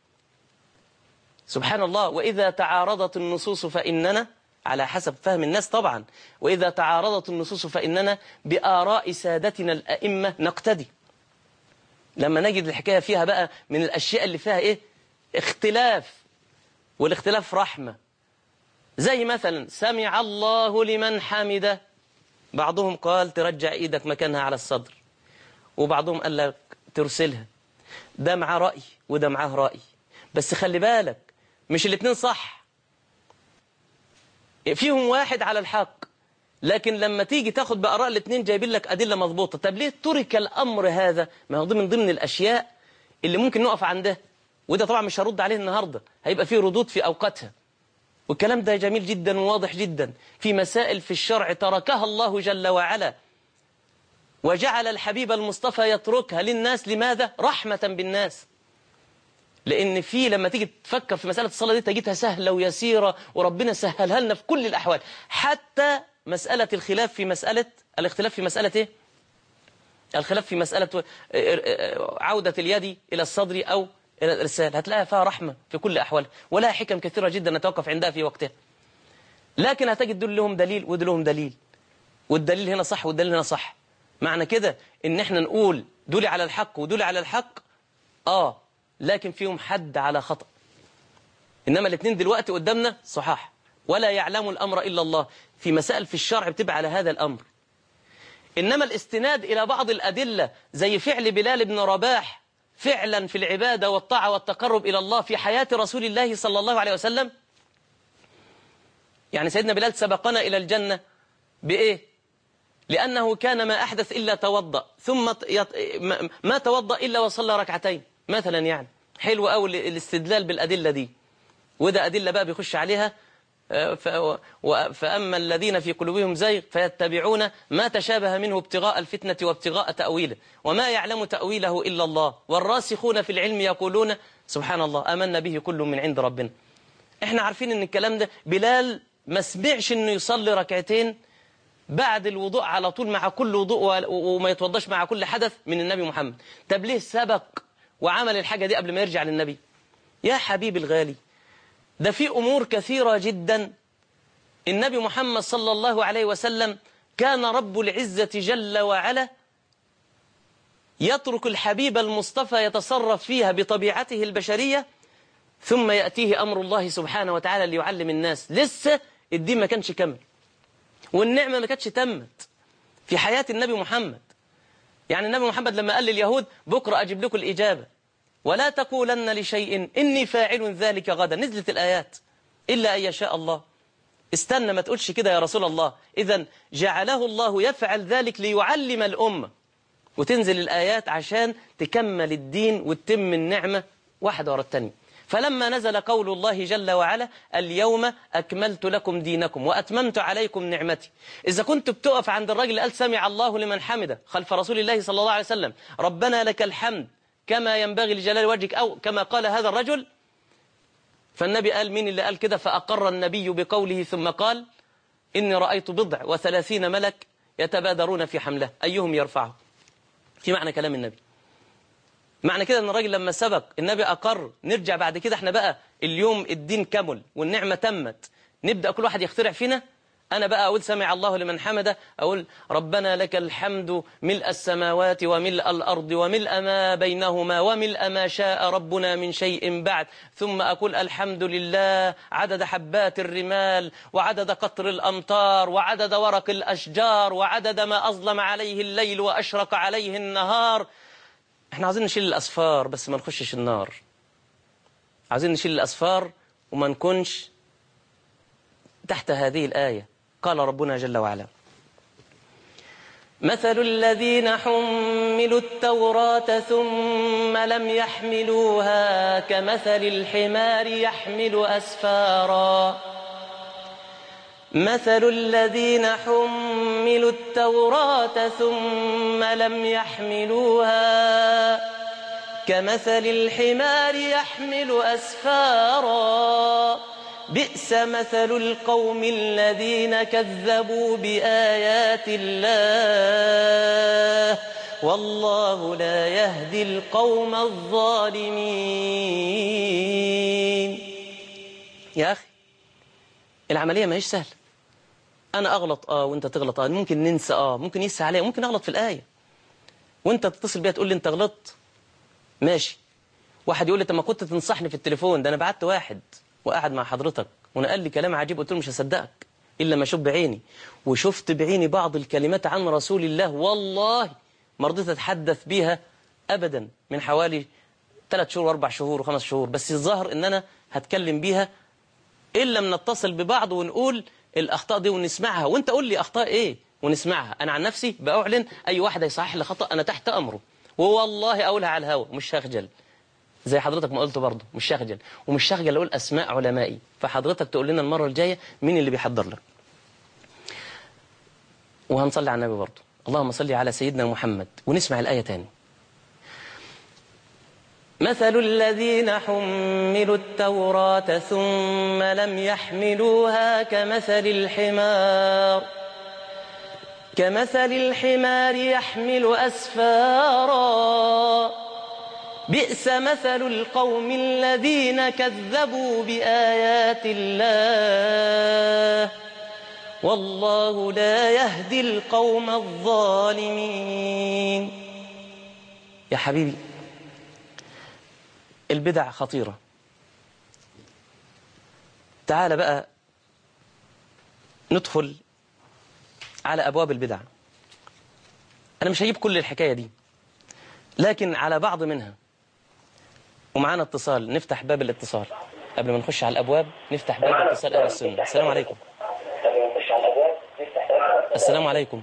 سبحان الله وإذا تعارضت النصوص فإننا على حسب فهم الناس طبعا وإذا تعارضت النصوص فإننا بآراء سادتنا الأئمة نقتدي لما نجد الحكاية فيها بقى من الأشياء اللي فيها إيه اختلاف والاختلاف رحمة زي مثلا سمع الله لمن حمده بعضهم قال ترجع ايدك مكانها على الصدر وبعضهم قال لك ترسلها ده معاه رأي وده معاه رأي بس خلي بالك مش الاتنين صح فيهم واحد على الحق لكن لما تيجي تاخد بآراء الاتنين جايبين لك أدلة مضبوطة طب ليه ترك الأمر هذا ما هو من ضمن الأشياء اللي ممكن نقف عندها وده طبعا مش هرد عليه النهاردة هيبقى فيه ردود في أوقاتها والكلام ده جميل جدا وواضح جدا في مسائل في الشرع تركها الله جل وعلا وجعل الحبيب المصطفى يتركها للناس لماذا؟ رحمة بالناس لأن في لما تيجي تفكر في مسألة الصلاة دي تجدها سهلة ويسيرة وربنا سهلها لنا في كل الأحوال حتى مسألة الخلاف في مسألة الاختلاف في مسألة إيه؟ الخلاف في مسألة عودة اليد إلى الصدر أو إلى الإرسال هتلاقيها فيها رحمة في كل أحوال ولها حكم كثيرة جدا نتوقف عندها في وقتها لكن هتجد دول لهم دليل ودول لهم دليل والدليل هنا صح والدليل هنا صح معنى كده ان احنا نقول دول على الحق ودول على الحق اه لكن فيهم حد على خطأ انما الاثنين دلوقتي قدامنا صحاح ولا يعلم الامر الا الله في مسائل في الشرع بتبقى على هذا الامر انما الاستناد الى بعض الادله زي فعل بلال بن رباح فعلا في العبادة والطاعة والتقرب إلى الله في حياة رسول الله صلى الله عليه وسلم يعني سيدنا بلال سبقنا إلى الجنة بإيه لأنه كان ما أحدث إلا توضأ ثم ما توضأ إلا وصلى ركعتين مثلا يعني حلو أوي الاستدلال بالأدلة دي وده أدلة بقى بيخش عليها فأما الذين في قلوبهم زيغ فيتبعون ما تشابه منه ابتغاء الفتنة وابتغاء تأويله وما يعلم تأويله إلا الله والراسخون في العلم يقولون سبحان الله آمنا به كل من عند ربنا احنا عارفين ان الكلام ده بلال ما سمعش انه يصلي ركعتين بعد الوضوء على طول مع كل وضوء وما يتوضاش مع كل حدث من النبي محمد طب ليه سبق وعمل الحاجة دي قبل ما يرجع للنبي يا حبيبي الغالي ده في أمور كثيرة جدا النبي محمد صلى الله عليه وسلم كان رب العزة جل وعلا يترك الحبيب المصطفى يتصرف فيها بطبيعته البشرية ثم يأتيه أمر الله سبحانه وتعالى ليعلم الناس لسه الدين ما كانش كمل والنعمة ما كانتش تمت في حياة النبي محمد يعني النبي محمد لما قال لليهود بكرة أجيب لكم الإجابة ولا تقولن لشيء إني فاعل ذلك غدا نزلت الآيات إلا أن يشاء الله استنى ما تقولش كده يا رسول الله إذا جعله الله يفعل ذلك ليعلم الأمة وتنزل الآيات عشان تكمل الدين وتتم النعمة واحدة ورا التانية فلما نزل قول الله جل وعلا اليوم أكملت لكم دينكم وأتممت عليكم نعمتي إذا كنت بتقف عند الرجل قال سمع الله لمن حمده خلف رسول الله صلى الله عليه وسلم ربنا لك الحمد كما ينبغي لجلال وجهك أو كما قال هذا الرجل فالنبي قال مين اللي قال كده فأقر النبي بقوله ثم قال إني رأيت بضع وثلاثين ملك يتبادرون في حمله أيهم يرفعه في معنى كلام النبي معنى كده ان الراجل لما سبق النبي اقر نرجع بعد كده احنا بقى اليوم الدين كمل والنعمه تمت نبدا كل واحد يخترع فينا انا بقى اقول سمع الله لمن حمده اقول ربنا لك الحمد ملء السماوات وملء الارض وملء ما بينهما وملء ما شاء ربنا من شيء بعد ثم اقول الحمد لله عدد حبات الرمال وعدد قطر الامطار وعدد ورق الاشجار وعدد ما اظلم عليه الليل واشرق عليه النهار احنا عايزين نشيل الأسفار بس ما نخشش النار عايزين نشيل الأسفار وما نكونش تحت هذه الآية قال ربنا جل وعلا مثل الذين حملوا التوراة ثم لم يحملوها كمثل الحمار يحمل أسفارا مثل الذين حملوا التوراة ثم لم يحملوها كمثل الحمار يحمل أسفارا بئس مثل القوم الذين كذبوا بآيات الله والله لا يهدي القوم الظالمين يا أخي العملية ما هيش سهلة أنا أغلط آه وأنت تغلط آه ممكن ننسى آه ممكن ينسى عليا ممكن أغلط في الآية وأنت تتصل بيا تقول لي أنت غلطت ماشي واحد يقول لي طب ما كنت تنصحني في التليفون ده أنا بعت واحد وقعد مع حضرتك ونقل لي كلام عجيب قلت له مش هصدقك إلا ما أشوف بعيني وشفت بعيني بعض الكلمات عن رسول الله والله ما رضيت أتحدث بيها أبدا من حوالي ثلاث شهور وأربع شهور وخمس شهور بس الظاهر إن أنا هتكلم بيها إلا لما نتصل ببعض ونقول الأخطاء دي ونسمعها وانت قول لي أخطاء إيه ونسمعها أنا عن نفسي بأعلن أي واحد يصحح لي خطأ أنا تحت أمره ووالله أقولها على الهوا مش هخجل زي حضرتك ما قلت برضه مش هخجل ومش هخجل أقول أسماء علمائي فحضرتك تقول لنا المرة الجاية مين اللي بيحضر لك وهنصلي على النبي برضه اللهم صل على سيدنا محمد ونسمع الآية تاني مثل الذين حملوا التوراة ثم لم يحملوها كمثل الحمار كمثل الحمار يحمل أسفارا بئس مثل القوم الذين كذبوا بآيات الله والله لا يهدي القوم الظالمين يا حبيبي البدع خطيرة تعال بقى ندخل على أبواب البدع أنا مش هجيب كل الحكاية دي لكن على بعض منها ومعانا اتصال نفتح باب الاتصال قبل ما نخش على الأبواب نفتح باب اتصال أهل السنة السلام عليكم السلام عليكم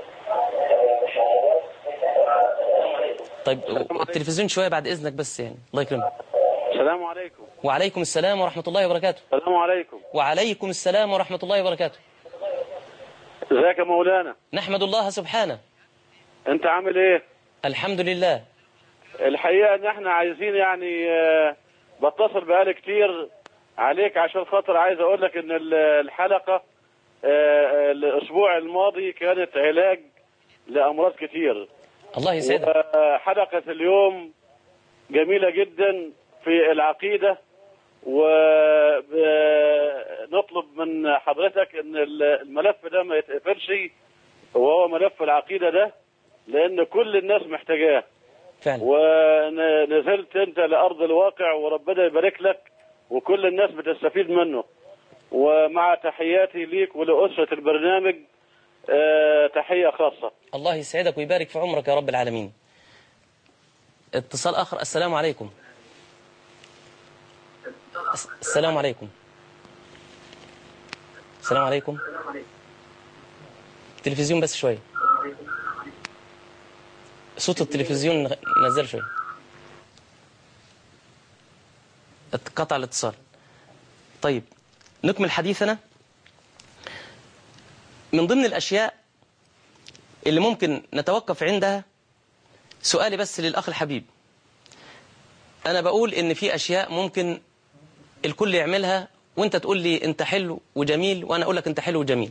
طيب التلفزيون شوية بعد إذنك بس يعني الله يكرمك السلام عليكم وعليكم السلام ورحمة الله وبركاته السلام عليكم وعليكم السلام ورحمة الله وبركاته ازيك يا مولانا نحمد الله سبحانه انت عامل ايه الحمد لله الحقيقه ان احنا عايزين يعني آه، بتصل بقالي كتير عليك عشان خاطر عايز اقول لك ان ال- الحلقه آه، الاسبوع الماضي كانت علاج لامراض كتير الله يسعدك وحلقه اليوم جميله جدا في العقيده ونطلب من حضرتك ان الملف ده ما يتقفلش وهو ملف العقيده ده لان كل الناس محتاجاه فعلا ونزلت انت لارض الواقع وربنا يبارك لك وكل الناس بتستفيد منه ومع تحياتي ليك ولاسره البرنامج آه، تحيه خاصه الله يسعدك ويبارك في عمرك يا رب العالمين اتصال آخر السلام عليكم الس- السلام عليكم السلام عليكم التلفزيون بس شوية صوت التلفزيون نزل شويه اتقطع الاتصال طيب نكمل حديثنا من ضمن الأشياء اللي ممكن نتوقف عندها سؤالي بس للأخ الحبيب أنا بقول إن في أشياء ممكن الكل يعملها وانت تقول لي انت حلو وجميل وانا اقول لك انت حلو وجميل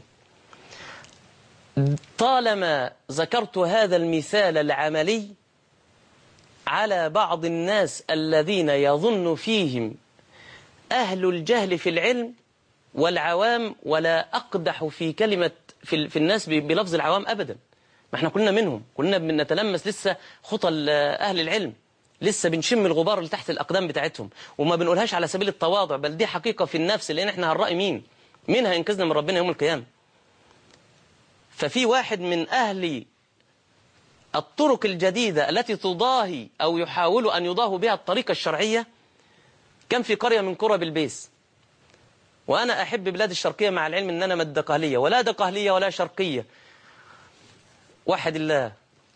طالما ذكرت هذا المثال العملي على بعض الناس الذين يظن فيهم أهل الجهل في العلم والعوام ولا أقدح في كلمة في, في الناس بلفظ العوام أبدا ما احنا كلنا منهم كلنا بنتلمس لسه خطى أهل العلم لسه بنشم الغبار اللي تحت الأقدام بتاعتهم وما بنقولهاش على سبيل التواضع بل دي حقيقة في النفس لأن احنا هنرأي مين مين هينقذنا من ربنا يوم القيامة ففي واحد من أهل الطرق الجديدة التي تضاهي أو يحاول أن يضاه بها الطريقة الشرعية كان في قرية من قرى بالبيس وأنا أحب بلاد الشرقية مع العلم أن أنا مد قهلية ولا دقهلية ولا شرقية وحد الله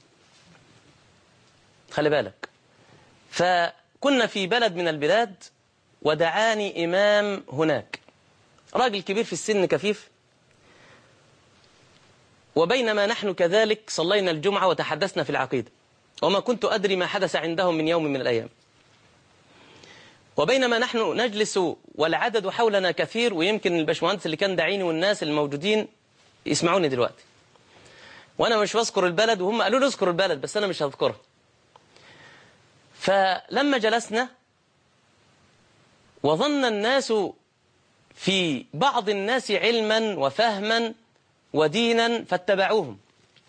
خلي بالك فكنا في بلد من البلاد ودعاني إمام هناك راجل كبير في السن كفيف وبينما نحن كذلك صلينا الجمعة وتحدثنا في العقيدة وما كنت أدري ما حدث عندهم من يوم من الأيام وبينما نحن نجلس والعدد حولنا كثير ويمكن البشمهندس اللي كان داعيني والناس الموجودين يسمعوني دلوقتي وأنا مش بذكر البلد وهم قالوا لي اذكر البلد بس أنا مش هذكرها فلما جلسنا وظن الناس في بعض الناس علما وفهما ودينا فاتبعوهم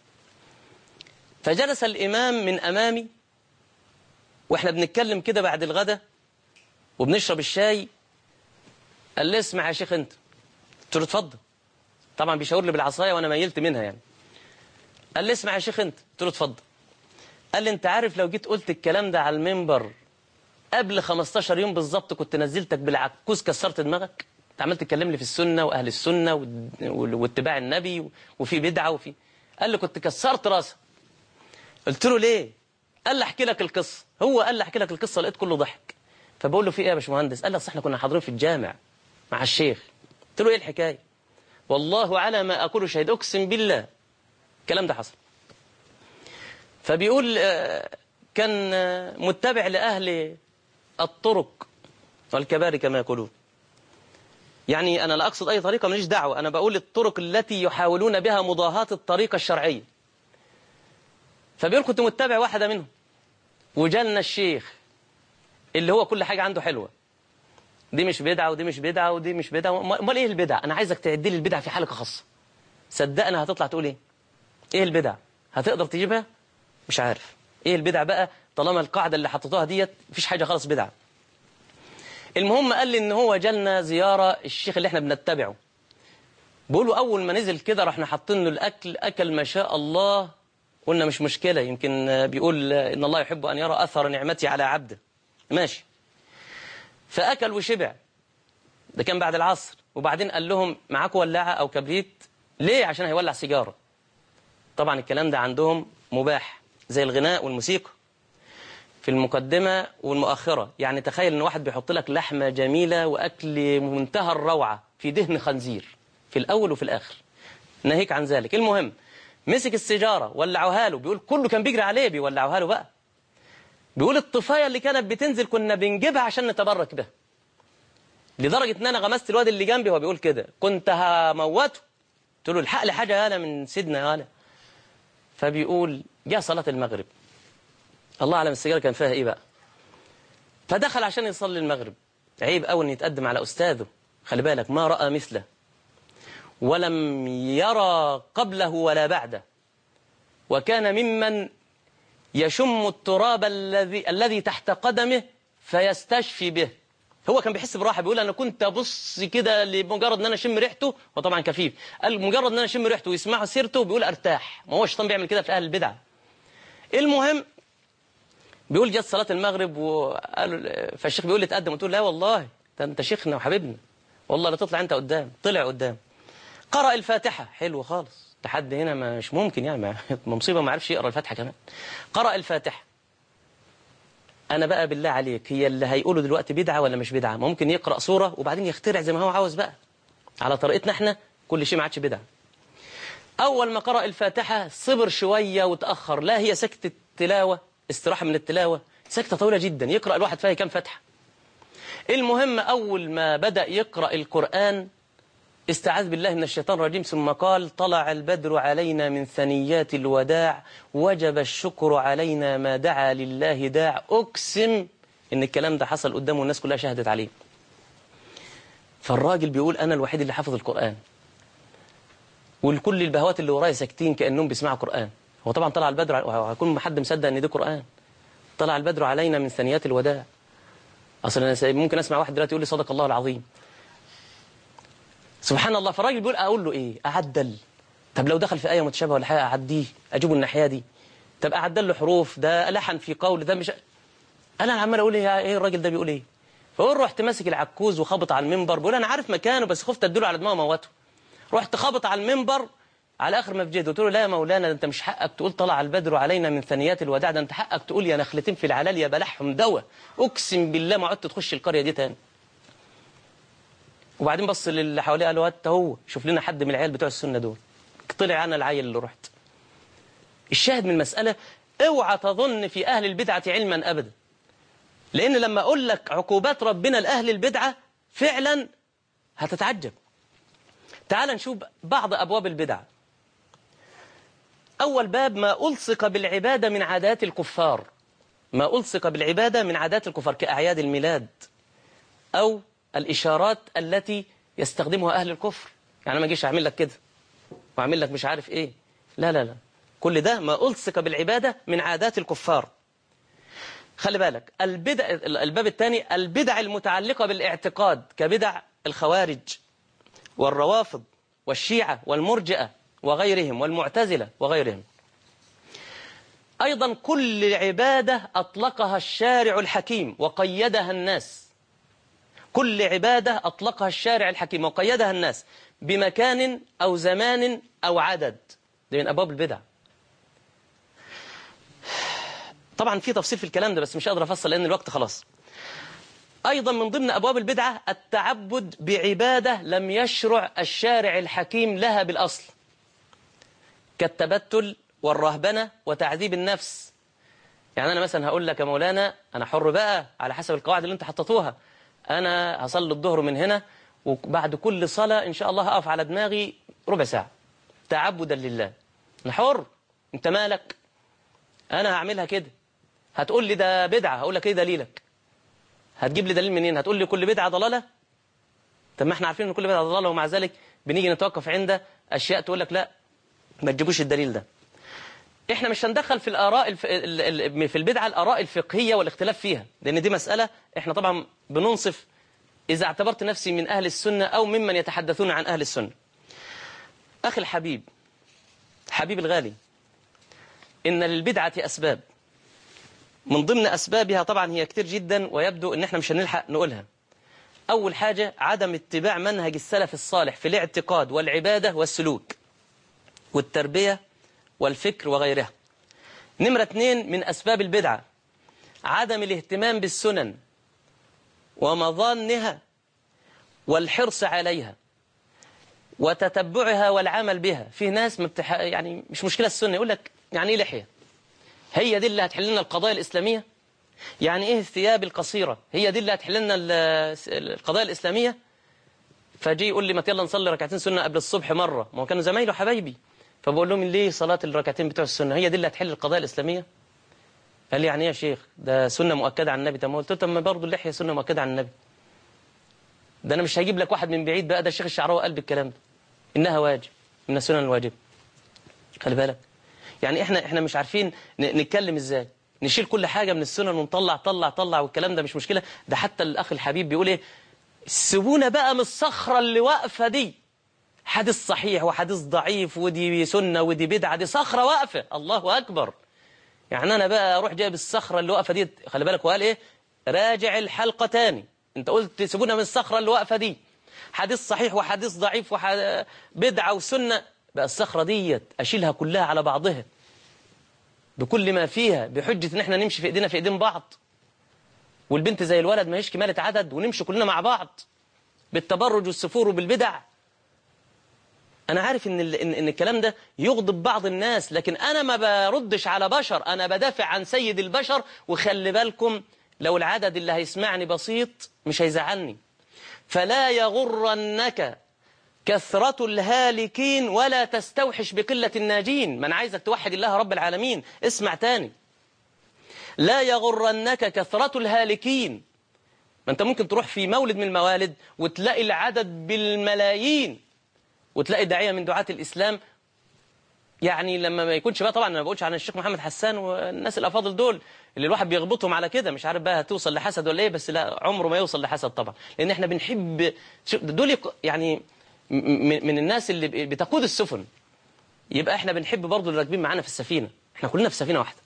فجلس الإمام من أمامي وإحنا بنتكلم كده بعد الغداء وبنشرب الشاي قال لي اسمع يا شيخ أنت قلت له اتفضل طبعا بيشاور لي بالعصاية وأنا ميلت منها يعني قال لي اسمع يا شيخ أنت قلت له اتفضل قال لي أنت عارف لو جيت قلت الكلام ده على المنبر قبل 15 يوم بالظبط كنت نزلتك بالعكوز كسرت دماغك انت عمال تتكلم لي في السنة وأهل السنة واتباع النبي وفي بدعة وفي قال لي كنت كسرت راسك قلت له ليه قال لي احكي لك القصة هو قال لي احكي لك القصة لقيت كله ضحك فبقول له في ايه يا باشمهندس قال لي اصل احنا كنا حاضرين في الجامع مع الشيخ قلت له ايه الحكاية والله على ما أقول شهيد أقسم بالله الكلام ده حصل فبيقول كان متبع لأهل الطرق والكباري كما يقولون يعني أنا لا أقصد أي طريقة ماليش دعوة أنا بقول الطرق التي يحاولون بها مضاهاة الطريقة الشرعية فبيقول كنت متبع واحدة منهم وجالنا الشيخ اللي هو كل حاجة عنده حلوة دي مش بدعة ودي مش بدعة ودي مش بدعة امال ايه البدع انا عايزك تعدي لي البدع في حلقة خاصة صدقنا هتطلع تقول ايه ايه البدع هتقدر تجيبها مش عارف ايه البدع بقى طالما القاعدة اللي حطيتوها ديت مفيش حاجة خالص بدعة المهم قال لي ان هو جالنا زيارة الشيخ اللي احنا بنتبعه بيقولوا اول ما نزل كده رحنا حاطين له الاكل اكل ما شاء الله قلنا مش مشكلة يمكن بيقول ان الله يحب ان يرى اثر نعمتي على عبده ماشي فاكل وشبع ده كان بعد العصر وبعدين قال لهم معاكم ولاعة او كبريت ليه عشان هيولع سيجارة طبعا الكلام ده عندهم مباح زي الغناء والموسيقى في المقدمة والمؤخرة يعني تخيل ان واحد بيحط لك لحمة جميلة وأكل منتهى الروعة في دهن خنزير في الأول وفي الآخر ناهيك عن ذلك المهم مسك السيجارة ولعوها له بيقول كله كان بيجري عليه بيولعوها له بقى بيقول الطفاية اللي كانت بتنزل كنا بنجيبها عشان نتبرك بها لدرجة ان انا غمست الواد اللي جنبي وهو بيقول كده كنت هموته قلت له الحق لي حاجة انا من سيدنا انا فبيقول جاء صلاة المغرب الله أعلم السيجارة كان فيها إيه بقى فدخل عشان يصلي المغرب عيب أول أن يتقدم على أستاذه خلي بالك ما رأى مثله ولم يرى قبله ولا بعده وكان ممن يشم التراب الذي الذي تحت قدمه فيستشفي به هو كان بيحس براحه بيقول انا كنت ابص كده لمجرد ان انا اشم ريحته وطبعا كفيف قال مجرد ان انا اشم ريحته ويسمعوا سيرته بيقول ارتاح ما هو الشيطان بيعمل كده في اهل البدع المهم بيقول جت صلاة المغرب وقالوا فالشيخ بيقول لي تقدم قلت له لا والله ده انت شيخنا وحبيبنا والله لا تطلع انت قدام طلع قدام قرأ الفاتحة حلو خالص لحد هنا مش ممكن يعني ما مصيبة ما عرفش يقرأ الفاتحة كمان قرأ الفاتحة أنا بقى بالله عليك هي اللي هيقوله دلوقتي بدعة ولا مش بدعة ممكن يقرأ سورة وبعدين يخترع زي ما هو عاوز بقى على طريقتنا احنا كل شيء ما عادش بدعة أول ما قرأ الفاتحة صبر شوية وتأخر لا هي سكتة تلاوة استراحة من التلاوة سكتة طويلة جدا يقرأ الواحد فيها كام فتحة المهم أول ما بدأ يقرأ القرآن استعاذ بالله من الشيطان الرجيم ثم قال طلع البدر علينا من ثنيات الوداع وجب الشكر علينا ما دعا لله داع أقسم إن الكلام ده حصل قدامه والناس كلها شهدت عليه فالراجل بيقول أنا الوحيد اللي حافظ القرآن والكل البهوات اللي ورايا ساكتين كأنهم بيسمعوا قرآن هو طبعا طلع البدر وهيكون حد مصدق ان ده قرآن طلع البدر علينا من ثنيات الوداع اصل انا ممكن اسمع واحد دلوقتي يقول لي صدق الله العظيم سبحان الله فالراجل بيقول اقول له ايه اعدل طب لو دخل في ايه متشابهه ولا حاجه اعديه اجيبه الناحيه دي طب اعدل له حروف ده لحن في قول ده مش انا عمال اقول ايه ايه الراجل ده بيقول ايه فقول رحت ماسك العكوز وخبط على المنبر بقول انا عارف مكانه بس خفت اديله على دماغه موته رحت خبط على المنبر على اخر مسجد قلت له لا يا مولانا ده انت مش حقك تقول طلع البدر علينا من ثنيات الوداع ده انت حقك تقول يا نخلتين في العلال يا بلحهم دواء اقسم بالله ما عدت تخش القريه دي تاني وبعدين بص للي حواليه قال له انت هو شوف لنا حد من العيال بتوع السنه دول طلع انا العيل اللي رحت الشاهد من المساله اوعى تظن في اهل البدعه علما ابدا لان لما اقول لك عقوبات ربنا لاهل البدعه فعلا هتتعجب تعال نشوف بعض ابواب البدع أول باب ما ألصق بالعبادة من عادات الكفار ما ألصق بالعبادة من عادات الكفار كأعياد الميلاد أو الإشارات التي يستخدمها أهل الكفر يعني ما أجيش أعمل لك كده وأعمل لك مش عارف إيه لا لا لا كل ده ما ألصق بالعبادة من عادات الكفار خلي بالك البدع الباب الثاني البدع المتعلقة بالاعتقاد كبدع الخوارج والروافض والشيعة والمرجئة وغيرهم والمعتزلة وغيرهم أيضا كل عبادة أطلقها الشارع الحكيم وقيدها الناس كل عبادة أطلقها الشارع الحكيم وقيدها الناس بمكان أو زمان أو عدد دي من أبواب البدع طبعا في تفصيل في الكلام ده بس مش قادر أفصل لأن الوقت خلاص أيضا من ضمن أبواب البدعة التعبد بعبادة لم يشرع الشارع الحكيم لها بالأصل كالتبتل والرهبنة وتعذيب النفس يعني أنا مثلا هقول لك يا مولانا أنا حر بقى على حسب القواعد اللي أنت حطيتوها أنا هصلي الظهر من هنا وبعد كل صلاة إن شاء الله هقف على دماغي ربع ساعة تعبدا لله أنا حر أنت مالك أنا هعملها كده هتقول لي ده بدعة هقول لك إيه دليلك هتجيب لي دليل منين هتقول لي كل بدعة ضلالة طب ما احنا عارفين ان كل بدعة ضلالة ومع ذلك بنيجي نتوقف عند أشياء تقول لك لا ما تجيبوش الدليل ده احنا مش هندخل في الآراء الف... في البدعة الآراء الفقهية والاختلاف فيها لأن دي مسألة احنا طبعا بننصف إذا اعتبرت نفسي من أهل السنة أو ممن يتحدثون عن أهل السنة أخي الحبيب حبيب الغالي إن للبدعة أسباب من ضمن أسبابها طبعا هي كتير جدا ويبدو إن احنا مش هنلحق نقولها أول حاجة عدم اتباع منهج السلف الصالح في الاعتقاد والعبادة والسلوك والتربية والفكر وغيرها نمرة اثنين من أسباب البدعة عدم الاهتمام بالسنن ومظانها والحرص عليها وتتبعها والعمل بها في ناس مبتح... يعني مش مشكلة السنة يقول لك يعني ايه لحية هي دي اللي هتحل لنا القضايا الإسلامية يعني ايه الثياب القصيرة هي دي اللي هتحل لنا القضايا الإسلامية فجي يقول لي ما يلا نصلي ركعتين سنة قبل الصبح مرة ما هو كانوا زمايله حبايبي فبقول لهم ليه صلاة الركعتين بتوع السنة هي دي اللي هتحل القضايا الإسلامية قال لي يعني ايه يا شيخ ده سنة مؤكدة عن النبي طب قلت له طب ما برضه اللحية سنة مؤكدة عن النبي ده أنا مش هجيب لك واحد من بعيد بقى ده الشيخ الشعراوي قال بالكلام ده إنها واجب من السنن الواجب خلي بالك يعني احنا احنا مش عارفين نتكلم ازاي نشيل كل حاجة من السنن ونطلع طلع طلع والكلام ده مش مشكلة ده حتى الأخ الحبيب بيقول ايه سيبونا بقى من الصخرة اللي واقفة دي حديث صحيح وحديث ضعيف ودي سنة ودي بدعة دي صخرة واقفة الله أكبر يعني أنا بقى أروح جايب الصخرة اللي واقفة دي خلي بالك وقال إيه راجع الحلقة تاني أنت قلت سيبونا من الصخرة اللي واقفة دي حديث صحيح وحديث ضعيف وبدعة وسنة بقى الصخرة ديت أشيلها كلها على بعضها بكل ما فيها بحجة إن إحنا نمشي في إيدينا في إيدين بعض والبنت زي الولد ما هيش كمالة عدد ونمشي كلنا مع بعض بالتبرج والسفور وبالبدع أنا عارف إن, ال... إن... إن الكلام ده يغضب بعض الناس لكن أنا ما بردش على بشر أنا بدافع عن سيد البشر وخلي بالكم لو العدد اللي هيسمعني بسيط مش هيزعلني فلا يغرنك كثرة الهالكين ولا تستوحش بقلة الناجين من عايزك توحد الله رب العالمين اسمع تاني لا يغرنك كثرة الهالكين ما انت ممكن تروح في مولد من الموالد وتلاقي العدد بالملايين وتلاقي داعية من دعاة الإسلام يعني لما ما يكونش بقى طبعا انا ما بقولش عن الشيخ محمد حسان والناس الافاضل دول اللي الواحد بيغبطهم على كده مش عارف بقى هتوصل لحسد ولا ايه بس لا عمره ما يوصل لحسد طبعا لان احنا بنحب دول يعني من الناس اللي بتقود السفن يبقى احنا بنحب برضه اللي راكبين معانا في السفينه احنا كلنا في سفينه واحده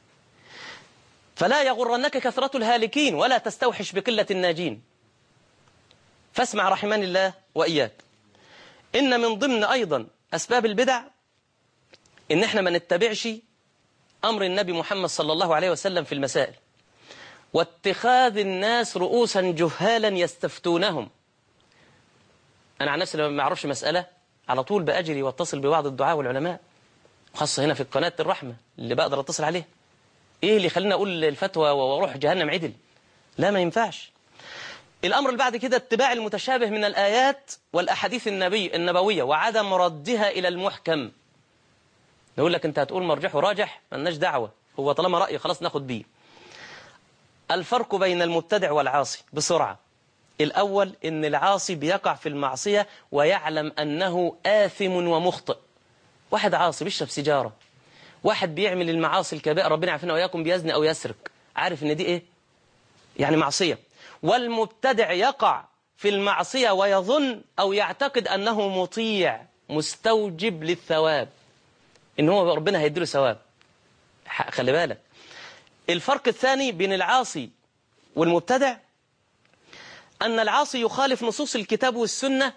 فلا يغرنك كثرة الهالكين ولا تستوحش بقلة الناجين فاسمع رحمن الله وإياك إن من ضمن أيضا أسباب البدع إن إحنا ما نتبعش أمر النبي محمد صلى الله عليه وسلم في المسائل واتخاذ الناس رؤوسا جهالا يستفتونهم أنا عن نفسي لما ما أعرفش مسألة على طول بأجري واتصل ببعض الدعاء والعلماء خاصة هنا في قناة الرحمة اللي بقدر أتصل عليها إيه اللي خلينا أقول الفتوى وأروح جهنم عدل لا ما ينفعش الأمر اللي بعد كده اتباع المتشابه من الآيات والأحاديث النبي النبوية وعدم ردها إلى المحكم نقول لك أنت هتقول مرجح وراجح ملناش دعوة هو طالما رأي خلاص ناخد بيه الفرق بين المبتدع والعاصي بسرعة الأول إن العاصي بيقع في المعصية ويعلم أنه آثم ومخطئ واحد عاصي بيشرب سيجارة واحد بيعمل المعاصي الكبائر ربنا يعافينا وإياكم بيزني أو يسرق عارف إن دي إيه يعني معصية والمبتدع يقع في المعصية ويظن أو يعتقد أنه مطيع مستوجب للثواب إن هو ربنا هيديله ثواب خلي بالك الفرق الثاني بين العاصي والمبتدع أن العاصي يخالف نصوص الكتاب والسنة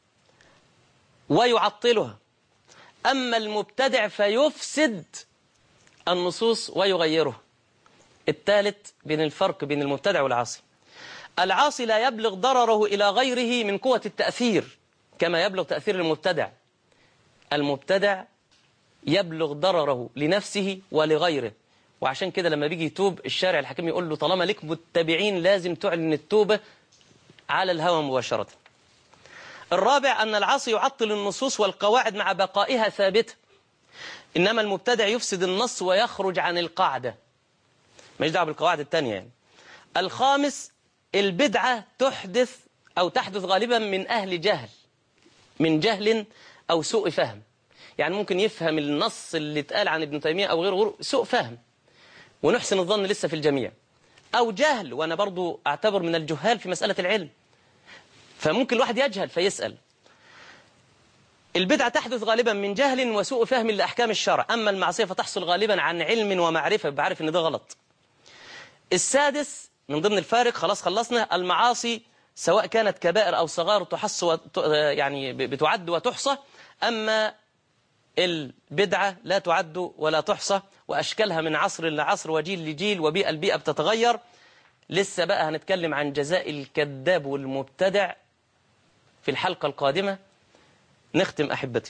ويعطلها أما المبتدع فيفسد النصوص ويغيرها الثالث بين الفرق بين المبتدع والعاصي العاصي لا يبلغ ضرره إلى غيره من قوة التأثير كما يبلغ تأثير المبتدع المبتدع يبلغ ضرره لنفسه ولغيره وعشان كده لما بيجي يتوب الشارع الحكيم يقول له طالما لك متبعين لازم تعلن التوبة على الهوى مباشرة الرابع أن العاصي يعطل النصوص والقواعد مع بقائها ثابتة إنما المبتدع يفسد النص ويخرج عن القاعدة مش دعوه بالقواعد التانية يعني. الخامس البدعة تحدث أو تحدث غالبا من أهل جهل من جهل أو سوء فهم يعني ممكن يفهم النص اللي اتقال عن ابن تيمية أو غيره, غيره سوء فهم ونحسن الظن لسه في الجميع أو جهل وأنا برضو أعتبر من الجهال في مسألة العلم فممكن الواحد يجهل فيسأل البدعة تحدث غالبا من جهل وسوء فهم لأحكام الشرع أما المعصية فتحصل غالبا عن علم ومعرفة بعرف أن ده غلط السادس من ضمن الفارق خلاص خلصنا المعاصي سواء كانت كبائر أو صغار تحص وت... يعني بتعد وتحصى أما البدعة لا تعد ولا تحصى وأشكالها من عصر لعصر وجيل لجيل وبيئة البيئة بتتغير لسه بقى هنتكلم عن جزاء الكذاب والمبتدع في الحلقة القادمة نختم أحبتي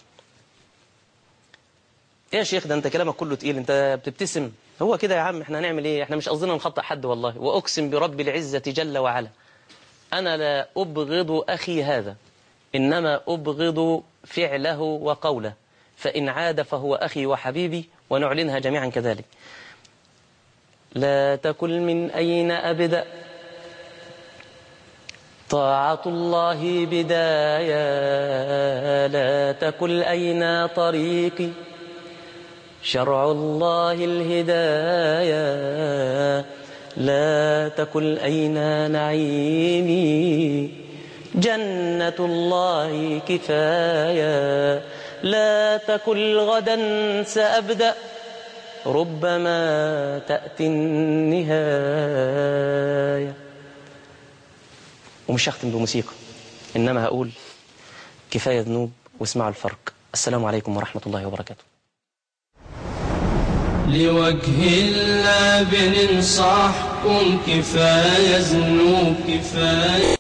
يا شيخ ده انت كلامك كله تقيل انت بتبتسم هو كده يا عم احنا هنعمل ايه احنا مش قصدنا نخطئ حد والله واقسم برب العزة جل وعلا انا لا ابغض اخي هذا انما ابغض فعله وقوله فان عاد فهو اخي وحبيبي ونعلنها جميعا كذلك لا تكل من اين ابدا طاعة الله بداية لا تكل أين طريقي شرع الله الهداية لا تكل أين نعيمي جنة الله كفاية لا تكل غدا سأبدأ ربما تأتي النهاية ومش هختم بموسيقى إنما هقول كفاية ذنوب واسمعوا الفرق السلام عليكم ورحمة الله وبركاته لوجه الله بننصحكم كفاية ذنوب كفاية